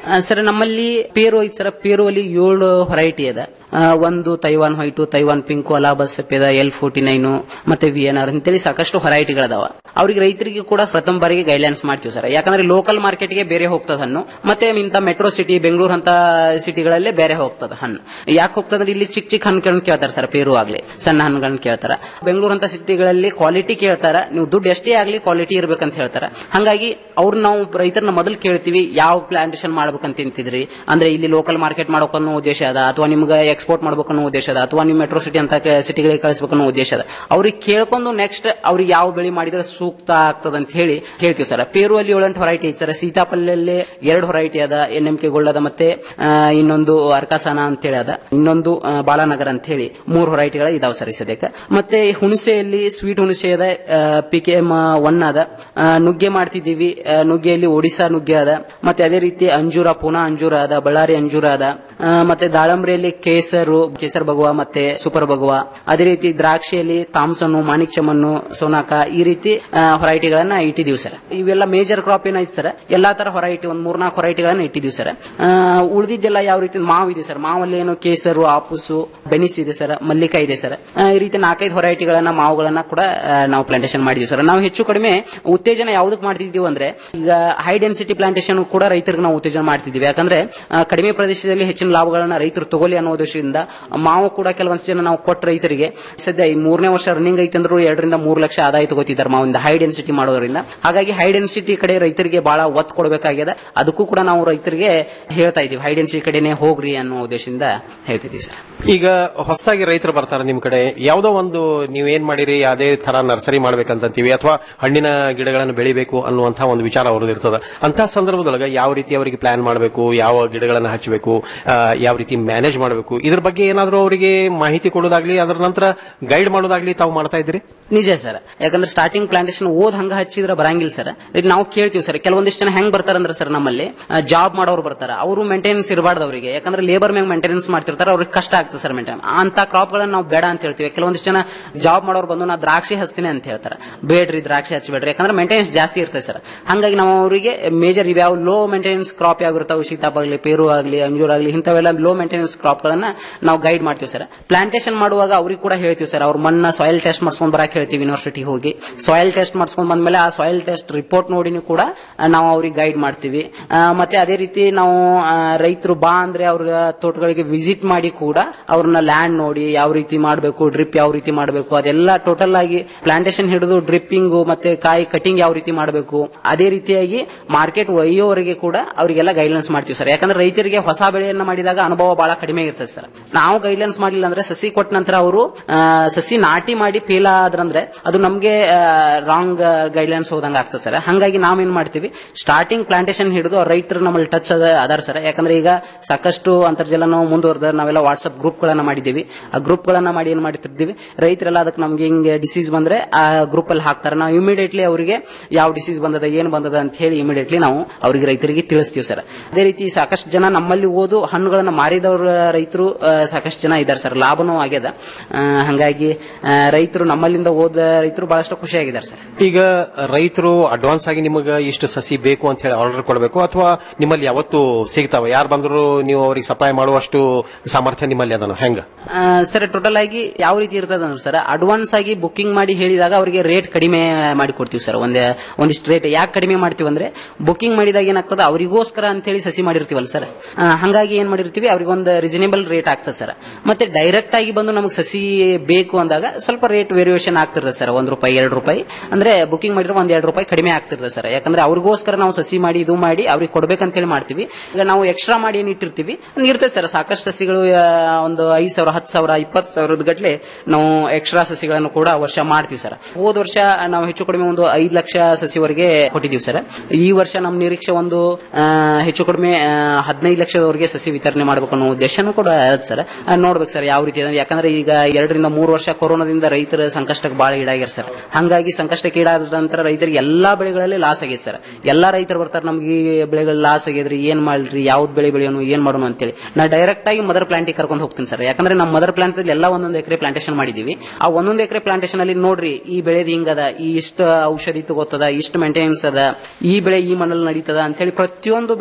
ಆ, ಸರ್ ನಮ್ಮಲ್ಲಿ ಪೇರು ಐತಿ ಸರ್ ಪೇರು ಅಲ್ಲಿ ಏಳು ವೆರೈಟಿ ಅದ ಆ, ಒಂದು ತೈವಾನ್ ವೈಟು ತೈವಾನ್ ಪಿಂಕು ಅಲಾಬಸ್ ಸಫೇದ ಎಲ್ ಫೋರ್ಟಿ ನೈನು ಮತ್ತೆ ವಿ ಎನ್ ಆರ್ ಅಂತೇಳಿ ಸಾಕಷ್ಟು ವೆರೈಟಿಗಳದಾವ ಅವ್ರಿಗೆ ರೈತರಿಗೆ ಕೂಡ ಪ್ರಥಮ ಬಾರಿಗೆ ಗೈಡ್ಲೈನ್ಸ್ ಮಾಡ್ತೀವಿ ಸರ್ ಯಾಕಂದ್ರೆ ಲೋಕಲ್ ಮಾರ್ಕೆಟ್ಗೆ ಬೇರೆ ಹೋಗ್ತದ ಹಣ್ಣು ಮತ್ತೆ ಇಂಥ ಮೆಟ್ರೋ ಸಿಟಿ ಬೆಂಗಳೂರು ಅಂತ ಸಿಟಿಗಳಲ್ಲೇ ಬೇರೆ ಹೋಗ್ತದ ಹಣ್ಣು ಯಾಕೆ ಹೋಗ್ತದಂದ್ರೆ ಇಲ್ಲಿ ಚಿಕ್ಕ ಚಿಕ್ಕ ಹಣ್ಣುಗಳನ್ನ ಕೇಳ್ತಾರೆ ಸರ್ ಪೇರು ಆಗ್ಲಿ ಸಣ್ಣ ಹಣ್ಣುಗಳನ್ನ ಕೇಳ್ತಾರ ಬೆಂಗಳೂರು ಅಂತ ಸಿಟಿಗಳಲ್ಲಿ ಕ್ವಾಲಿಟಿ ಕೇಳ್ತಾರ ನೀವು ದುಡ್ಡು ಎಷ್ಟೇ ಆಗ್ಲಿ ಕ್ವಾಲಿಟಿ ಇರ್ಬೇಕಂತ ಹೇಳ್ತಾರ ಹಂಗಾಗಿ ಅವ್ರು ನಾವು ರೈತರನ್ನ ಮೊದಲು ಕೇಳ್ತೀವಿ ಯಾವ ಪ್ಲಾಂಟೇಶನ್ ಮಾಡ್ಬೇಕಂತ ತಿಂತಿದ್ರಿ ಅಂದ್ರೆ ಇಲ್ಲಿ ಲೋಕಲ್ ಮಾರ್ಕೆಟ್ ಮಾಡ್ಬೇಕನ್ನೋ ಉದ್ದೇಶ ಅದ ಅಥವಾ ನಿಮ್ಗೆ ಎಕ್ಸ್ಪೋರ್ಟ್ ಮಾಡ್ಬೇಕನ್ನೋ ಉದ್ದೇಶ ಅದ ಅಥವಾ ನೀವು ಮೆಟ್ರೋ ಸಿಟಿ ಅಂತ ಸಿಟಿಗಳಿಗೆ ಕಳಿಸ್ಬೇಕನ್ನೋ ಉದ್ದೇಶ ಅದ ಅವ್ರಿಗೆ ಕೇಳ್ಕೊಂಡು ನೆಕ್ಸ್ಟ್ ಅವ್ರಿಗೆ ಯಾವ ಬೆಳೆ ಮಾಡಿದ್ರೆ ಸೂಕ್ತ ಆಗ್ತದ ಅಂತ ಹೇಳಿ ಹೇಳ್ತೀವಿ ಸರ್ ಪೇರು ಅಲ್ಲಿ ಏಳೆಂಟು ಹೊರೈಟಿ ಐತಿ ಸರ್ ಸೀತಾಫಲಲ್ಲಿ ಎರಡು ಹೊರೈಟಿ ಅದ ಎನ್ ಎಂ ಕೆ ಗೋಲ್ಡ್ ಅದ ಮತ್ತೆ ಆ, ಇನ್ನೊಂದು ಅರ್ಕಾಸನ ಅಂತ ಹೇಳಿ ಅದ ಇನ್ನೊಂದು ಆ, ಬಾಲಾನಗರ ಅಂತ ಹೇಳಿ ಮೂರು ಹೊರೈಟಿಗಳ ಇದಾವ ಸರ್ ಈ ಸದ್ಯಕ್ಕೆ ಮತ್ತೆ ಹುಣಸೆಯಲ್ಲಿ ಸ್ವೀಟ್ ಹುಣಸೆ ಅದ ಪಿ ಕೆ ಎಂ ಒನ್ ಅದ ಆ, ನುಗ್ಗೆ ಮಾಡ್ತಿದ್ದೀವಿ ಆ, ನುಗ್ಗೆಯಲ್ಲಿ ಒಡಿಶಾ ನುಗ್ಗೆ ಅದ ಮತ್ತೆ ಅದೇ ರೀತಿ ಅಂಜೂರ ಪುನಾ ಅಂಜೂರ ಅದ ಬಳ್ಳಾರಿ ಅಂಜೂರ ಅದ ಆ, ಮತ್ತೆ ದಾಳಂಬ್ರಿಯಲ್ಲಿ ಕೇಸರು ಕೇಸರ್ ಭಗವ ಮತ್ತೆ ಸೂಪರ್ ಭಗವ ಅದೇ ರೀತಿ ದ್ರಾಕ್ಷಿಯಲ್ಲಿ ತಾಮ್ಸನ್ನು ಮಾಣಿಕ್ ಚಮನ್ನು ಸೋನಾಕ ಈ ರೀತಿ ಹೊರೈಟಿಗಳನ್ನ ಇಟ್ಟಿದೀವಿ ಸರ್ ಇವೆಲ್ಲ ಮೇಜರ್ ಕ್ರಾಪ್ ಏನೈತೆ ಸರ್ ಎಲ್ಲಾ ತರ ಹೊರೈಟಿ ಒಂದ್ ಮೂರ್ನಾಲ್ಕು ಹೊರೈಟಿಗಳನ್ನ ಇಟ್ಟಿದೀವಿ ಸರ್ ಉಳಿದಿದ್ದೆಲ್ಲ ಯಾವ ರೀತಿ ಮಾವು ಇದೆ ಸರ್ ಮಾವಲ್ಲಿ ಏನು ಕೇಸರು ಆಪುಸು ಬೆನಿಸ್ ಇದೆ ಸರ್ ಮಲ್ಲಿಕ ಇದೆ ಸರ್ ಆ, ಈ ರೀತಿ ನಾಲ್ಕೈದು ಹೊರೈಟಿಗಳನ್ನ ಮಾವುಗಳನ್ನ ಕೂಡ ಆ, ನಾವು ಪ್ಲಾಂಟೇಶನ್ ಮಾಡಿದೀವಿ ಸರ್ ನಾವು ಹೆಚ್ಚು ಕಡಿಮೆ ಉತ್ತೇಜನ ಯಾವ್ದಕ್ ಮಾಡ್ತಿದ್ದೀವಿ ಅಂದ್ರೆ ಈಗ ಹೈ ಡೆನ್ಸಿಟಿ ಪ್ಲಾಂಟೇಶನ್ ಕೂಡ ರೈತರಿಗೆ ನಾವು ಉತ್ತೇಜನ ಮಾಡ್ತಿದ್ದೀವಿ ಯಾಕಂದ್ರೆ ಆ, ಕಡಿಮೆ ಪ್ರದೇಶದಲ್ಲಿ ಹೆಚ್ಚಿನ ಲಾಭಗಳನ್ನ ರೈತರು ತಗೊಳ್ಳಿ ಅನ್ನೋ ಉದ್ದೇಶದಿಂದ ಮಾವು ಕೂಡ ಕೆಲವೊಂದು ಜನ ನಾವು ಕೊಟ್ಟ ರೈತರಿಗೆ ಸದ್ಯ ಈ ಮೂರನೇ ವರ್ಷ ರನ್ನಿಂಗ್ ಐತೆ ಅಂದ್ರೂ ಎರಡರಿಂದ ಮೂರು ಲಕ್ಷ ಆದಾಯ ತಗೋತಿದ್ದಾರೆ ಮಾವಿಂದ ಹೈ ಡೆನ್ಸಿಟಿ ಮಾಡೋದ್ರಿಂದ ಹಾಗಾಗಿ ಹೈ ಡೆನ್ಸಿಟಿ ಕಡೆ ರೈತರಿಗೆ ಬಹಳ ಒತ್ತು ಕೊಡಬೇಕಾಗಿದೆ ಅದಕ್ಕೂ ಕೂಡ ನಾವು ರೈತರಿಗೆ ಹೇಳ್ತಾ ಇದೀವಿ ಹೈ ಡೆನ್ಸಿಟಿ ಕಡೆನೆ ಹೋಗ್ರಿ ಅನ್ನೋ ಉದ್ದೇಶದಿಂದ ಹೇಳ್ತಿದ್ದೀವಿ ಸರ್ ಈಗ ಹೊಸದಾಗಿ ರೈತರು ಬರ್ತಾರೆ ನಿಮ್ ಕಡೆ ಯಾವ್ದೋ ಒಂದು ನೀವ್ ಏನ್ ಮಾಡಿರಿ ಅದೇ ತರ ನರ್ಸರಿ ಮಾಡ್ಬೇಕಂತೀವಿ ಅಥವಾ ಹಣ್ಣಿನ ಗಿಡಗಳನ್ನು ಬೆಳಿಬೇಕು ಅನ್ನುವಂತಹ ಒಂದು ವಿಚಾರ ಅವ್ರದ್ದು ಇರ್ತದ ಅಂತ ಸಂದರ್ಭದೊಳಗ ಯಾವ ರೀತಿ ಅವರಿಗೆ ಪ್ಲಾನ್ ಮಾಡಬೇಕು ಯಾವ ಗಿಡಗಳನ್ನ ಹಚ್ಚಬೇಕು ಆ, ಯಾವ ರೀತಿ ಮ್ಯಾನೇಜ್ ಮಾಡಬೇಕು ಇದ್ರ ಬಗ್ಗೆ ಏನಾದ್ರೂ ಅವರಿಗೆ ಮಾಹಿತಿ ಕೊಡೋದಾಗ್ಲಿ ಅದರ ನಂತರ ಗೈಡ್ ಮಾಡೋದಾಗ್ಲಿ ತಾವು ಮಾಡ್ತಾ ಇದ್ರಿ ನಿಜ ಸರ್ ಯಾಕಂದ್ರೆ ಸ್ಟಾರ್ಟಿಂಗ್ ಪ್ಲಾಂಟೇಶನ್ ಓದ್ ಹಂಗ ಹಚ್ಚಿದ್ರೆ ಬರಂಗಿಲ್ಲ ಸರ್ ಈಗ ನಾವು ಕೇಳ್ತೀವಿ ಸರ್ ಕೆಲವೊಂದಿಷ್ಟು ಜನ ಹೆಂಗ್ ಬರ್ತಾರಂದ್ರೆ ಸರ್ ನಮ್ಮಲ್ಲಿ ಜಾಬ್ ಮಾಡೋರು ಬರ್ತಾರ ಅವರು ಮೇಂಟೆನೆನ್ಸ್ ಇರಬಾರ್ದು ಅವರಿಗೆ ಯಾಕಂದ್ರೆ ಲೇಬರ್ ಮ್ಯಾಗ ಮೇಂಟೆನೆನ್ಸ್ ಮಾಡ್ತಿರ್ತಾರೆ ಅವ್ರಿಗೆ ಕಷ್ಟ ಆಗ್ತದೆ ಸರ್ ಮೇಂಟೈನ್ ಅಂತ ಕ್ರಾಪ್ ಗಳನ್ನ ನಾವು ಬೇಡ ಅಂತ ಹೇಳ್ತೀವಿ ಕೆಲವೊಂದಿಷ್ಟು ಜನ ಜಾಬ್ ಮಾಡೋರು ಬಂದು ನಾ ದ್ರಾಕ್ಷಿ ಹಚ್ತೀನಿ ಅಂತ ಹೇಳ್ತಾರೆ ಬೇಡ್ರಿ ದ್ರಾಕ್ಷಿ ಹಚ್ಚಬೇಡ್ರಿ ಯಾಕಂದ್ರೆ ಮೇಂಟೆನೆನ್ಸ್ ಜಾಸ್ತಿ ಇರ್ತದೆ ಸರ್ ಹಂಗಾಗಿ ನಾವು ಅವರಿಗೆ ಮೇಜರ್ ಇವ್ಯಾವ ಲೋ ಮೇಂಟೆನೆನ್ಸ್ ಕ್ರಾಪ್ ಯಾವ ಇರ್ತಾವೆ ಸೀತಾಪ್ ಆಗಲಿ ಪೇರು ಆಗಲಿ ಅಂಜೂರ್ ಆಗಲಿ ಇಂಥವೆಲ್ಲ ಲೋ ಮೇಂಟೆನೆನ್ಸ್ ಕ್ರಾಪ್ ಗಳನ್ನ ನಾವು ಗೈಡ್ ಮಾಡ್ತೀವಿ ಸರ್ ಪ್ಲಾಂಟೇಶನ್ ಮಾಡುವಾಗ ಅವ್ರಿಗೆ ಕೂಡ ಹೇಳ್ತೀವಿ ಸರ್ ಅವ್ರ ಮಣ್ಣ ಸಾಯಿಲ್ ಟೆಸ್ಟ್ ಮಾಡ್ಸ್ಕೊಂಡ್ ಬರಕ್ ಹೇಳ್ತೀವಿ ಯೂನಿವರ್ಸಿಟಿ ಹೋಗಿ ಸಾಯಿಲ್ ಟೆಸ್ಟ್ ಮಾಡ್ಸ್ಕೊಂಡ್ ಬಂದ್ಮೇಲೆ ಆ ಸಾಯಿಲ್ ಟೆಸ್ಟ್ ರಿಪೋರ್ಟ್ ನೋಡಿನೂ ಕೂಡ ಆ, ನಾವು ಅವ್ರಿಗೆ ಗೈಡ್ ಮಾಡ್ತೀವಿ ಆ, ಮತ್ತೆ ಅದೇ ರೀತಿ ನಾವು ರೈತರು ಬಾ ಅಂದ್ರೆ ಅವ್ರ ತೋಟಗಳಿಗೆ ವಿಸಿಟ್ ಮಾಡಿ ಕೂಡ ಅವ್ರನ್ನ ಲ್ಯಾಂಡ್ ನೋಡಿ ಯಾವ ರೀತಿ ಮಾಡಬೇಕು ಡ್ರಿಪ್ ಯಾವ ರೀತಿ ಮಾಡಬೇಕು ಅದೆಲ್ಲ ಟೋಟಲ್ ಆಗಿ ಪ್ಲಾಂಟೇಶನ್ ಹಿಡಿದು ಡ್ರಿಪ್ಪಿಂಗ್ ಮತ್ತೆ ಕಾಯಿ ಕಟಿಂಗ್ ಯಾವ ರೀತಿ ಮಾಡಬೇಕು ಅದೇ ರೀತಿಯಾಗಿ ಮಾರ್ಕೆಟ್ ಒಯ್ಯೋವರೆಗೆ ಕೂಡ ಅವರಿಗೆಲ್ಲ ಗೈಡ್ಲೈನ್ಸ್ ಮಾಡ್ತೀವಿ ಸರ್ ಯಾಕಂದ್ರೆ ರೈತರಿಗೆ ಹೊಸ ಬೆಳೆಯನ್ನ ಮಾಡಿದಾಗ ಅನುಭವ ಬಹಳ ಕಡಿಮೆ ಇರ್ತದೆ ಸರ್ ನಾವು ಗೈಡ್ಲೈನ್ಸ್ ಮಾಡಿಲ್ಲ ಅಂದ್ರೆ ಸಸಿ ಕೊಟ್ಟ ನಂತರ ಅವರು ಸಸಿ ನಾಟಿ ಮಾಡಿ ಫೇಲ್ ಆದ್ರಂದ್ರೆ ಅದು ನಮ್ಗೆ ರಾಂಗ್ ಗೈಡ್ಲೈನ್ಸ್ ಹೋದಂಗ ಆಗ್ತದೆ ಸರ್ ಹಂಗಾಗಿ ನಾವೇನ್ ಮಾಡ್ತೀವಿ ಸ್ಟಾರ್ಟಿಂಗ್ ಪ್ಲಾಂಟೇಶನ್ ಹಿಡಿದು ರೈತರು ನಮ್ಮಲ್ಲಿ ಟಚ್ ಅದ ಅದಾರ ಸರ್ ಯಾಕಂದ್ರೆ ಈಗ ಸಾಕಷ್ಟು ಅಂತರ್ಜಲನ ಮುಂದುವರೆದ ನಾವೆಲ್ಲ ವಾಟ್ಸ್ಆಪ್ ಗ್ರೂಪ್ ಗಳನ್ನ ಮಾಡಿದೀವಿ ಆ ಗ್ರೂಪ್ ಗಳನ್ನ ಮಾಡಿ ಏನ್ ಮಾಡ್ತಿರ್ತೀವಿ ರೈತರೆಲ್ಲ ಅದಕ್ಕೆ ನಮ್ಗೆ ಹಿಂಗೆ ಡಿಸೀಸ್ ಬಂದ್ರೆ ಆ ಗ್ರೂಪ್ ಅಲ್ಲಿ ಹಾಕ್ತಾರೆ ನಾವು ಇಮಿಡಿಯೇಟ್ಲಿ ಅವರಿಗೆ ಯಾವ ಡಿಸೀಸ್ ಬಂದದ ಏನ್ ಬಂದದ ಅಂತ ಹೇಳಿ ಇಮಿಡಿಯೇಟ್ಲಿ ನಾವು ಅವರಿಗೆ ರೈತರಿಗೆ ತಿಳಿಸ್ತೀವಿ ಸರ್ ಅದೇ ರೀತಿ ಸಾಕಷ್ಟು ಜನ ನಮ್ಮಲ್ಲಿ ಓದು ಹಣ್ಣುಗಳನ್ನ ಮಾರಿದವ್ರ ರೈತರು ಸಾಕಷ್ಟು ಜನ ಇದ್ದಾರೆ ಸರ್ ಲಾಭನೂ ಆಗ್ಯದ ಆ, ಹಂಗಾಗಿ ಆ, ರೈತರು ನಮ್ಮಲ್ಲಿಂದ ಓದ ರೈತರು ಬಹಳಷ್ಟು ಖುಷಿಯಾಗಿದ್ದಾರೆ ಸರ್ ಈಗ ರೈತರು ಅಡ್ವಾನ್ಸ್ ಆಗಿ ನಿಮಗೆ ಇಷ್ಟು ಸಸಿ ಬೇಕು ಅಂತ ಹೇಳಿ ಆರ್ಡರ್ ಕೊಡಬೇಕು ಅಥವಾ ನಿಮ್ಮಲ್ಲಿ ಯಾವತ್ತು ಸಿಗ್ತಾವ ಯಾರು ಬಂದ್ರು ನೀವು ಅವ್ರಿಗೆ ಸಪ್ಲೈ ಮಾಡುವಷ್ಟು ಸಾಮರ್ಥ್ಯ ನಿಮ್ಮಲ್ಲಿ ಅದನ್ನು ಹೆಂಗ ಆ, ಸರ್ ಟೋಟಲ್ ಆಗಿ ಯಾವ ರೀತಿ ಇರ್ತದೆ ಅಂದ್ರೆ ಸರ್ ಅಡ್ವಾನ್ಸ್ ಆಗಿ ಬುಕಿಂಗ್ ಮಾಡಿ ಹೇಳಿದಾಗ ಅವರಿಗೆ ರೇಟ್ ಕಡಿಮೆ ಮಾಡಿ ಕೊಡ್ತೀವಿ ಸರ್ ಒಂದೇ ಒಂದಿಷ್ಟು ರೇಟ್ ಯಾಕೆ ಕಡಿಮೆ ಮಾಡ್ತೀವಿ ಅಂದ್ರೆ ಬುಕಿಂಗ್ ಮಾಡಿದಾಗ ಏನಾಗ್ತದೆ ಅವರಿಗೋಸ್ಕರ ಅಂತೇಳಿ ಸಸಿ ಮಾಡಿರ್ತೀವಲ್ಲ ಸರ್ ಆ, ಹಂಗಾಗಿ ಏನ್ ಮಾಡಿರ್ತೀವಿ ಅವ್ರಿಗೆ ಒಂದು ರೀಸನೇಬಲ್ ರೇಟ್ ಆಗ್ತದೆ ಸರ್ ಮತ್ತೆ ಡೈರೆಕ್ಟ್ ಆಗಿ ಬಂದು ನಮಗೆ ಸಸಿ ಬೇಕು ಅಂದಾಗ ಸ್ವಲ್ಪ ರೇಟ್ ವೇರಿಯೇಷನ್ ಆಗ್ತಿರ್ತದೆ ಸರ್ ಒಂದ್ ರೂಪಾಯಿ ಎರಡು ರೂಪಾಯಿ ಅಂದ್ರೆ ಬುಕಿಂಗ್ ಮಾಡಿದ್ರೆ ಒಂದ್ ಎರಡು ರೂಪಾಯಿ ಕಡಿಮೆ ಆಗ್ತಿರ್ತದೆ ಸರ್ ಯಾಕಂದ್ರೆ ಅವ್ರಿಗೋಸ್ಕರ ನಾವು ಸಸಿ ಮಾಡಿ ಇದು ಮಾಡಿ ಅವ್ರಿಗೆ ಕೊಡ್ಬೇಕಂತೇಳಿ ಮಾಡ್ತೀವಿ ಈಗ ನಾವು ಎಕ್ಸ್ಟ್ರಾ ಮಾಡಿ ಏನ್ ಇಟ್ಟಿರ್ತೀವಿ ಇರ್ತದೆ ಸರ್ ಸಾಕಷ್ಟು ಸಸಿಗಳು ಆ, ಒಂದು ಐದ್ ಸಾವಿರ ಹತ್ತು ಸಾವಿರ ಇಪ್ಪತ್ತು ಸಾವಿರದ ಗಟ್ಲೆ ನಾವು ಎಕ್ಸ್ಟ್ರಾ ಸಸಿಗಳನ್ನು ಕೂಡ ವರ್ಷ ಮಾಡ್ತೀವಿ ಸರ್ ಹೋದ ವರ್ಷ ನಾವು ಹೆಚ್ಚು ಕಡಿಮೆ ಒಂದು ಐದು ಲಕ್ಷ ಸಸಿವರೆಗೆ ಕೊಟ್ಟಿದ್ದೀವಿ ಸರ್ ಈ ವರ್ಷ ನಮ್ಮ ನಿರೀಕ್ಷೆ ಒಂದು ಆ, ಹೆಚ್ಚು ಕಡಿಮೆ ಹದಿನೈದು ಲಕ್ಷದವರೆಗೆ ಸಸಿ ವಿತರಣೆ ಮಾಡಬೇಕು ಅನ್ನೋ ಉದ್ದೇಶನೂ ಕೂಡ ಅದ ಸರ್ ಆ, ನೋಡ್ಬೇಕು ಸರ್ ಯಾವ ರೀತಿ ಇದೆ. ಯಾಕಂದ್ರೆ ಈಗ ಎರಡರಿಂದ ಮೂರು ವರ್ಷ ಕೊರೋನಾದಿಂದ ರೈತರ ಸಂಕಷ್ಟಕ್ಕೆ ಬಹಳ ಈಡಾಗ್ಯಾರ ಸರ್ ಹಂಗಾಗಿ ಸಂಕಷ್ಟಕ್ಕೆ ಈಡಾದ ನಂತರ ರೈತರಿಗೆ ಎಲ್ಲಾ ಬೆಳೆಗಳಲ್ಲಿ ಲಾಸ್ ಆಗೈತೆ ಸರ್ ಎಲ್ಲಾ ರೈತರು ಬರ್ತಾರೆ ನಮ್ಗೆ ಈ ಬೆಳೆಗಳು ಲಾಸ್ ಆಗ್ಯದ್ರಿ ಏನ್ ಮಾಡ್ರಿ ಯಾವ್ದು ಬೆಳೆ ಬೆಳೆಯೋನು ಏನ್ ಮಾಡೋಣ ಅಂತೇಳಿ ನಾ ಡೈರೆಕ್ಟ್ ಆಗಿ ಮದರ್ ಪ್ಲಾಂಟಿಗೆ ಕರ್ಕೊಂಡು ಹೋಗ್ತೀನಿ ಸರ್ ಯಾಕಂದ್ರೆ ನಮ್ಮ ಮದರ್ ಪ್ಲಾಂಟ್ ಅಲ್ಲಿ ಎಲ್ಲ ಒಂದೊಂದು ಎಕರೆ ಪ್ಲಾಂಟೇಶನ್ ಮಾಡಿದೀವಿ ಆ ಒಂದೊಂದು ಎಕರೆ ಪ್ಲಾಂಟೇಶನ್ ಅಲ್ಲಿ ನೋಡ್ರಿ ಈ ಬೆಳೆದು ಹಿಂಗದ ಈ ಇಷ್ಟ ಔಷಧಿ ತಗೋತದ ಇಷ್ಟು ಮೇಂಟೆನೆನ್ಸ್ ಅದ ಈ ಬೆಳೆ ಈ ಮಣ್ಣಲ್ಲಿ ನಡೀತದ ಅಂತೇಳಿ ಪ್ರತಿಯೊಂದು ಬೆಳೆ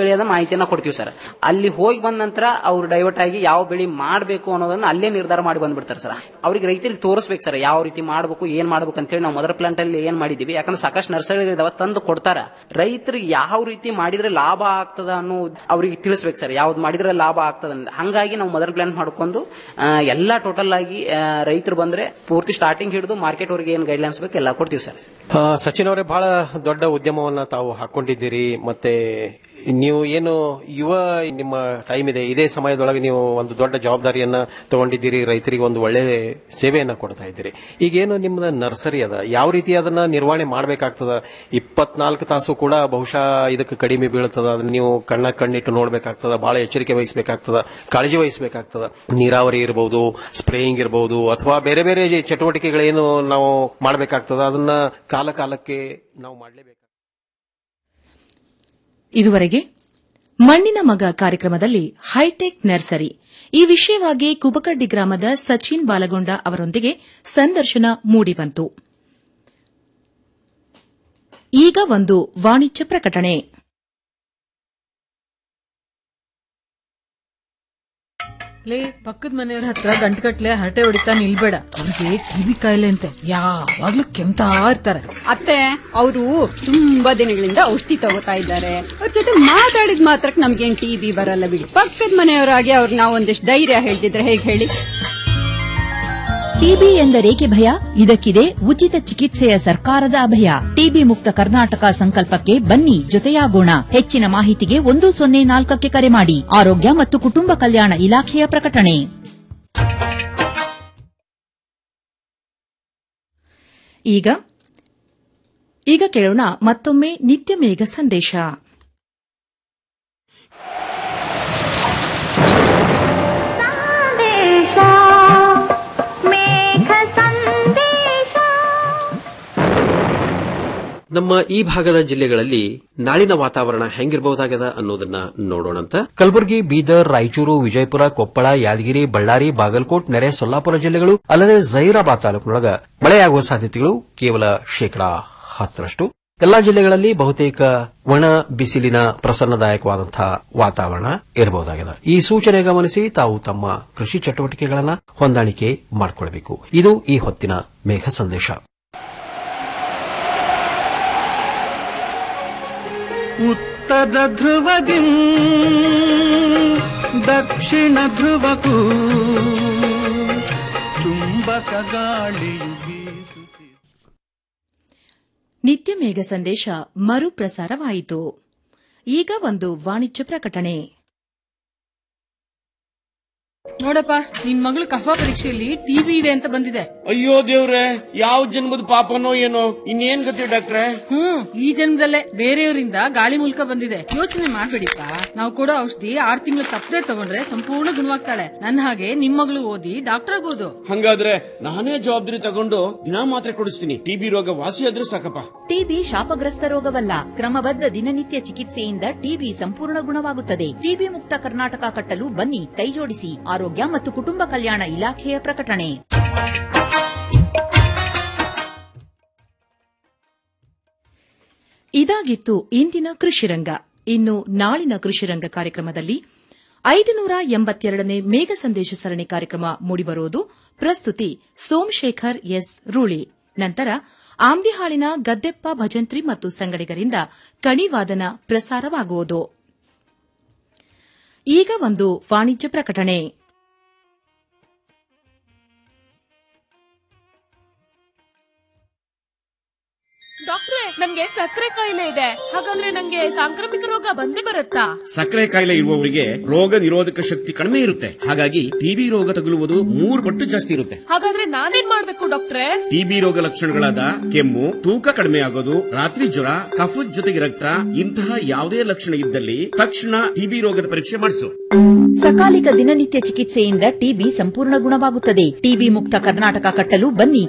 ಬೆಳೆಯದ ಮಾಹಿತಿಯನ್ನ ಕೊಡ್ತೀವಿ ಸರ್ ಅಲ್ಲಿ ಹೋಗಿ ಬಂದ ನಂತರ ಅವ್ರು ಡೈವರ್ಟ್ ಆಗಿ ಯಾವ ಬೆಳೆ ಮಾಡಬೇಕು ಅನ್ನೋದನ್ನ ಅಲ್ಲೇ ನಿರ್ಧಾರ ಮಾಡಿ ಬಂದ್ಬಿಡ್ತಾರೆ ಸರ್ ಅವ್ರಿಗೆ ರೈತರಿಗೆ ತೋರಿಸ್ಬೇಕು ಸರ್ ಯಾವ ರೀತಿ ಮಾಡಬೇಕು ಏನ್ ಮಾಡ್ಬೇಕು ಅಂತ ಹೇಳಿ ನಾವು ಮದರ್ ಪ್ಲಾಂಟ್ ಅಲ್ಲಿ ಏನ್ ಮಾಡಿದೀವಿ ಯಾಕಂದ್ರೆ ಸಾಕಷ್ಟು ನರ್ಸರಿ ಇದಾವ ತಂದು ಕೊಡ್ತಾರ ರೈತರು ಯಾವ ರೀತಿ ಮಾಡಿದ್ರೆ ಲಾಭ ಆಗ್ತದ ಅನ್ನೋ ಅವ್ರಿಗೆ ತಿಳಿಸ್ಬೇಕು ಸರ್ ಯಾವ್ದು ಮಾಡಿದ್ರೆ ಲಾಭ ಆಗ್ತದ ಅಂತ ಹಂಗಾಗಿ ನಾವು ಮದರ್ ಪ್ಲಾಂಟ್ ಮಾಡ್ಕೊಂಡು ಆ, ಎಲ್ಲಾ ಟೋಟಲ್ ಆಗಿ ರೈತರು ಬಂದ್ರೆ ಪೂರ್ತಿ ಸ್ಟಾರ್ಟಿಂಗ್ ಹಿಡಿದು ಮಾರ್ಕೆಟ್ ಅವ್ರಿಗೆ ಏನ್ ಗೈಡ್ಲೈನ್ಸ್ ಬೇಕು ಎಲ್ಲ ಕೊಡ್ತೀವಿ ಸರ್ ಆ, ಸಚಿನ್ ಅವರೇ ಬಹಳ ದೊಡ್ಡ ಉದ್ಯಮವನ್ನ ತಾವು ಹಾಕೊಂಡಿದ್ದೀರಿ ಮತ್ತೆ ನೀವು ಏನು ಯುವ ನಿಮ್ಮ ಟೈಮ್ ಇದೆ ಇದೇ ಸಮಯದೊಳಗೆ ನೀವು ಒಂದು ದೊಡ್ಡ ಜವಾಬ್ದಾರಿಯನ್ನ ತಗೊಂಡಿದ್ದೀರಿ ರೈತರಿಗೆ ಒಂದು ಒಳ್ಳೆ ಸೇವೆಯನ್ನ ಕೊಡ್ತಾ ಇದ್ದೀರಿ ಈಗೇನು ನಿಮ್ದು ನರ್ಸರಿ ಅದ ಯಾವ ರೀತಿ ಅದನ್ನ ನಿರ್ವಹಣೆ ಮಾಡಬೇಕಾಗ್ತದ ಇಪ್ಪತ್ನಾಲ್ಕು ತಾಸು ಕೂಡ ಬಹುಶಃ ಇದಕ್ಕೆ ಕಡಿಮೆ ಬೀಳ್ತದ ಅದನ್ನ ನೀವು ಕಣ್ಣ ಕಣ್ಣಿಟ್ಟು ನೋಡ್ಬೇಕಾಗ್ತದ ಬಹಳ ಎಚ್ಚರಿಕೆ ವಹಿಸಬೇಕಾಗ್ತದ ಕಾಳಜಿ ವಹಿಸಬೇಕಾಗ್ತದ ನೀರಾವರಿ ಇರಬಹುದು ಸ್ಪ್ರೇಯಿಂಗ್ ಇರಬಹುದು ಅಥವಾ ಬೇರೆ ಬೇರೆ ಚಟುವಟಿಕೆಗಳೇನು ನಾವು ಮಾಡಬೇಕಾಗ್ತದ ಅದನ್ನ ಕಾಲ ಕಾಲಕ್ಕೆ ನಾವು ಮಾಡಲೇಬೇಕು ಇದುವರೆಗೆ ಮಣ್ಣಿನ ಮಗ ಕಾರ್ಯಕ್ರಮದಲ್ಲಿ ಹೈಟೆಕ್ ನರ್ಸರಿ ಈ ವಿಷಯವಾಗಿ ಕುಬಕಡ್ಡಿ ಗ್ರಾಮದ ಸಚಿನ್ ಬಾಲಗೊಂಡ ಅವರೊಂದಿಗೆ ಸಂದರ್ಶನ ಮೂಡಿಬಂತು ಈಗ ಒಂದು ವಾಣಿಜ್ಯ ಪ್ರಕಟಣೆ ಲೇ ಪಕ್ಕದ ಮನೆಯವ್ರ ಹತ್ರ ಗಂಟುಗಟ್ಲೆ ಹರಟೆ ಹೊಡಿತಾ ನಿಲ್ಬೇಡ ಅವ್ರಿಗೆ ಕಿವಿ ಕಾಯಿಲೆ ಅಂತೆ ಯಾವಾಗ್ಲೂ ಕೆಮ್ತಾ ಇರ್ತಾರೆ ಅತ್ತೆ ಅವರು ತುಂಬಾ ದಿನಗಳಿಂದ ಔಷಧಿ ತಗೋತಾ ಇದ್ದಾರೆ ಅವ್ರ ಜೊತೆ ಮಾತಾಡಿದ ಮಾತ್ರಕ್ಕೆ ನಮ್ಗೇನ್ ಟಿ ಬಿ ಬರಲ್ಲ ಬಿಡಿ ಪಕ್ಕದ ಮನೆಯವರಾಗಿ ಅವ್ರಿಗೆ ನಾವು ಒಂದಿಷ್ಟು ಧೈರ್ಯ ಹೇಳ್ತಿದ್ರೆ ಹೇಗೆ ಹೇಳಿ ಟಿಬಿ ಎಂದರೇಕೆ ಭಯ ಇದಕ್ಕಿದೆ ಉಚಿತ ಚಿಕಿತ್ಸೆಯ ಸರ್ಕಾರದ ಅಭಯ ಟಿಬಿ ಮುಕ್ತ ಕರ್ನಾಟಕ ಸಂಕಲ್ಪಕ್ಕೆ ಬನ್ನಿ ಜೊತೆಯಾಗೋಣ ಹೆಚ್ಚಿನ ಮಾಹಿತಿಗೆ ಒಂದು ಸೊನ್ನೆ ನಾಲ್ಕಕ್ಕೆ ಕರೆ ಮಾಡಿ ಆರೋಗ್ಯ ಮತ್ತು ಕುಟುಂಬ ಕಲ್ಯಾಣ ಇಲಾಖೆಯ ಪ್ರಕಟಣೆ ಈಗ ಈಗ ಕೇಳೋಣ ಮತ್ತೊಮ್ಮೆ ನಿತ್ಯ ಮೇಘ ಸಂದೇಶ ನಮ್ಮ ಈ ಭಾಗದ ಜಿಲ್ಲೆಗಳಲ್ಲಿ ನಾಳಿನ ವಾತಾವರಣ ಹೆಂಗಿರಬಹುದಾಗದ ಅನ್ನೋದನ್ನ ನೋಡೋಣಂತ ಕಲಬುರಗಿ ಬೀದರ್ ರಾಯಚೂರು ವಿಜಯಪುರ ಕೊಪ್ಪಳ ಯಾದಗಿರಿ ಬಳ್ಳಾರಿ ಬಾಗಲಕೋಟ್ ನೆರೆ ಸೊಲ್ಲಾಪುರ ಜಿಲ್ಲೆಗಳು ಅಲ್ಲದೆ ಜೈರಾಬಾದ್ ತಾಲೂಕಿನೊಳಗ ಮಳೆಯಾಗುವ ಸಾಧ್ಯತೆಗಳು ಕೇವಲ ಶೇಕಡಾ ಹತ್ತರಷ್ಟು ಎಲ್ಲಾ ಜಿಲ್ಲೆಗಳಲ್ಲಿ ಬಹುತೇಕ ಒಣ ಬಿಸಿಲಿನ ಪ್ರಸನ್ನದಾಯಕವಾದಂತಹ ವಾತಾವರಣ ಇರಬಹುದಾಗಿದೆ ಈ ಸೂಚನೆ ಗಮನಿಸಿ ತಾವು ತಮ್ಮ ಕೃಷಿ ಚಟುವಟಿಕೆಗಳನ್ನ ಹೊಂದಾಣಿಕೆ ಮಾಡಿಕೊಳ್ಳಬೇಕು ಇದು ಈ ಹೊತ್ತಿನ ಮೇಘ ಸಂದೇಶ ಉತ್ತರ ಧ್ರುವದಿ ದಕ್ಷಿಣ ಧ್ರುವಕ್ಕೂ ಚುಂಬಕ ಗಾಳಿಯು ಬೀಸುತ್ತಿದೆ ನಿತ್ಯ ಮೇಘ ಸಂದೇಶ ಮರುಪ್ರಸಾರವಾಯಿತು ಈಗ ಒಂದು ವಾಣಿಜ್ಯ ಪ್ರಕಟಣೆ ನೋಡಪ್ಪ ನಿನ್ ಮಗಳು ಕಫ ಪರೀಕ್ಷೆಯಲ್ಲಿ ಟಿವಿ ಇದೆ ಅಂತ ಬಂದಿದೆ ಅಯ್ಯೋ ದೇವ್ರೆ ಯಾವ ಜನ್ಮದ ಪಾಪನೋ ಏನೋ ಇನ್ನೇನ್ ಗತಿ ಡಾಕ್ಟ್ರೆ ಹ್ಮ್ ಈ ಜನ್ಮದಲ್ಲೇ ಬೇರೆಯವರಿಂದ ಗಾಳಿ ಮೂಲಕ ಬಂದಿದೆ ಯೋಚನೆ ಮಾಡ್ಬೇಡಿಪ್ಪ ನಾವು ಕೊಡೋ ಔಷಧಿ ಆರ್ ತಿಂಗಳು ತಪ್ಪದೆ ತಗೊಂಡ್ರೆ ಸಂಪೂರ್ಣ ಗುಣವಾಗ್ತಾಳೆ ನನ್ನ ಹಾಗೆ ನಿಮ್ ಮಗಳು ಓದಿ ಡಾಕ್ಟರ್ ಆಗ್ಬೋದು ಹಂಗಾದ್ರೆ ನಾನೇ ಜವಾಬ್ದಾರಿ ತಗೊಂಡು ದಿನಾ ಮಾತ್ರೆ ಕೊಡಿಸ್ತೀನಿ ಟಿಬಿ ರೋಗ ವಾಸಿ ಆದ್ರೂ ಸಾಕಪ್ಪ ಟಿಬಿ ಶಾಪಗ್ರಸ್ತ ರೋಗವಲ್ಲ ಕ್ರಮಬದ್ಧ ದಿನನಿತ್ಯ ಚಿಕಿತ್ಸೆಯಿಂದ ಟಿಬಿ ಸಂಪೂರ್ಣ ಗುಣವಾಗುತ್ತದೆ ಟಿಬಿ ಮುಕ್ತ ಕರ್ನಾಟಕ ಕಟ್ಟಲು ಬನ್ನಿ ಕೈಜೋಡಿಸಿ ಆರೋಗ್ಯ ಮತ್ತು ಕುಟುಂಬ ಕಲ್ಯಾಣ ಇಲಾಖೆಯ ಪ್ರಕಟಣೆ ಇದಾಗಿತ್ತು ಇಂದಿನ ಕೃಷಿರಂಗ ಇನ್ನು ನಾಳಿನ ಕೃಷಿರಂಗ ಕಾರ್ಯಕ್ರಮದಲ್ಲಿ ಐದು ನೂರ ಎಂಬತ್ತೆರಡನೇ ಮೇಘ ಸಂದೇಶ ಸರಣಿ ಕಾರ್ಯಕ್ರಮ ಮೂಡಿಬರುವುದು ಪ್ರಸ್ತುತಿ ಸೋಮಶೇಖರ್ ಎಸ್ ರೂಳಿ ನಂತರ ಆಮ್ದಿಹಾಳಿನ ಗದ್ದೆಪ್ಪ ಭಜಂತ್ರಿ ಮತ್ತು ಸಂಗಡಿಗರಿಂದ ಕಣಿವಾದನ ಪ್ರಸಾರವಾಗುವುದು ಈಗ ಒಂದು ವಾಣಿಜ್ಯ ಪ್ರಕಟಣೆ ಡಾಕ್ಟ್ರೆ ನನ್ಗೆ ಸಕ್ಕರೆ ಕಾಯಿಲೆ ಇದೆ ಹಾಗಂದ್ರೆ ನಂಗೆ ಸಾಂಕ್ರಾಮಿಕ ರೋಗ ಬಂದೇ ಬರುತ್ತಾ ಸಕ್ಕರೆ ಕಾಯಿಲೆ ಇರುವವರಿಗೆ ರೋಗ ನಿರೋಧಕ ಶಕ್ತಿ ಕಡಿಮೆ ಇರುತ್ತೆ ಹಾಗಾಗಿ ಟಿಬಿ ರೋಗ ತಗುಲುವುದು ಮೂರು ಪಟ್ಟು ಜಾಸ್ತಿ ಇರುತ್ತೆ ಹಾಗಾದ್ರೆ ನಾನೇನ್ ಮಾಡ್ಬೇಕು ಡಾಕ್ಟ್ರೆ ಟಿಬಿ ರೋಗ ಲಕ್ಷಣಗಳಾದ ಕೆಮ್ಮು ತೂಕ ಕಡಿಮೆ ಆಗೋದು ರಾತ್ರಿ ಜ್ವರ ಕಫದ ಜೊತೆಗೆ ರಕ್ತ ಇಂತಹ ಯಾವುದೇ ಲಕ್ಷಣ ಇದ್ದಲ್ಲಿ ತಕ್ಷಣ ಟಿಬಿ ರೋಗದ ಪರೀಕ್ಷೆ ಮಾಡಿಸು ಸಕಾಲಿಕ ದಿನನಿತ್ಯ ಚಿಕಿತ್ಸೆಯಿಂದ ಟಿಬಿ ಸಂಪೂರ್ಣ ಗುಣವಾಗುತ್ತದೆ ಟಿಬಿ ಮುಕ್ತ ಕರ್ನಾಟಕ ಕಟ್ಟಲು ಬನ್ನಿ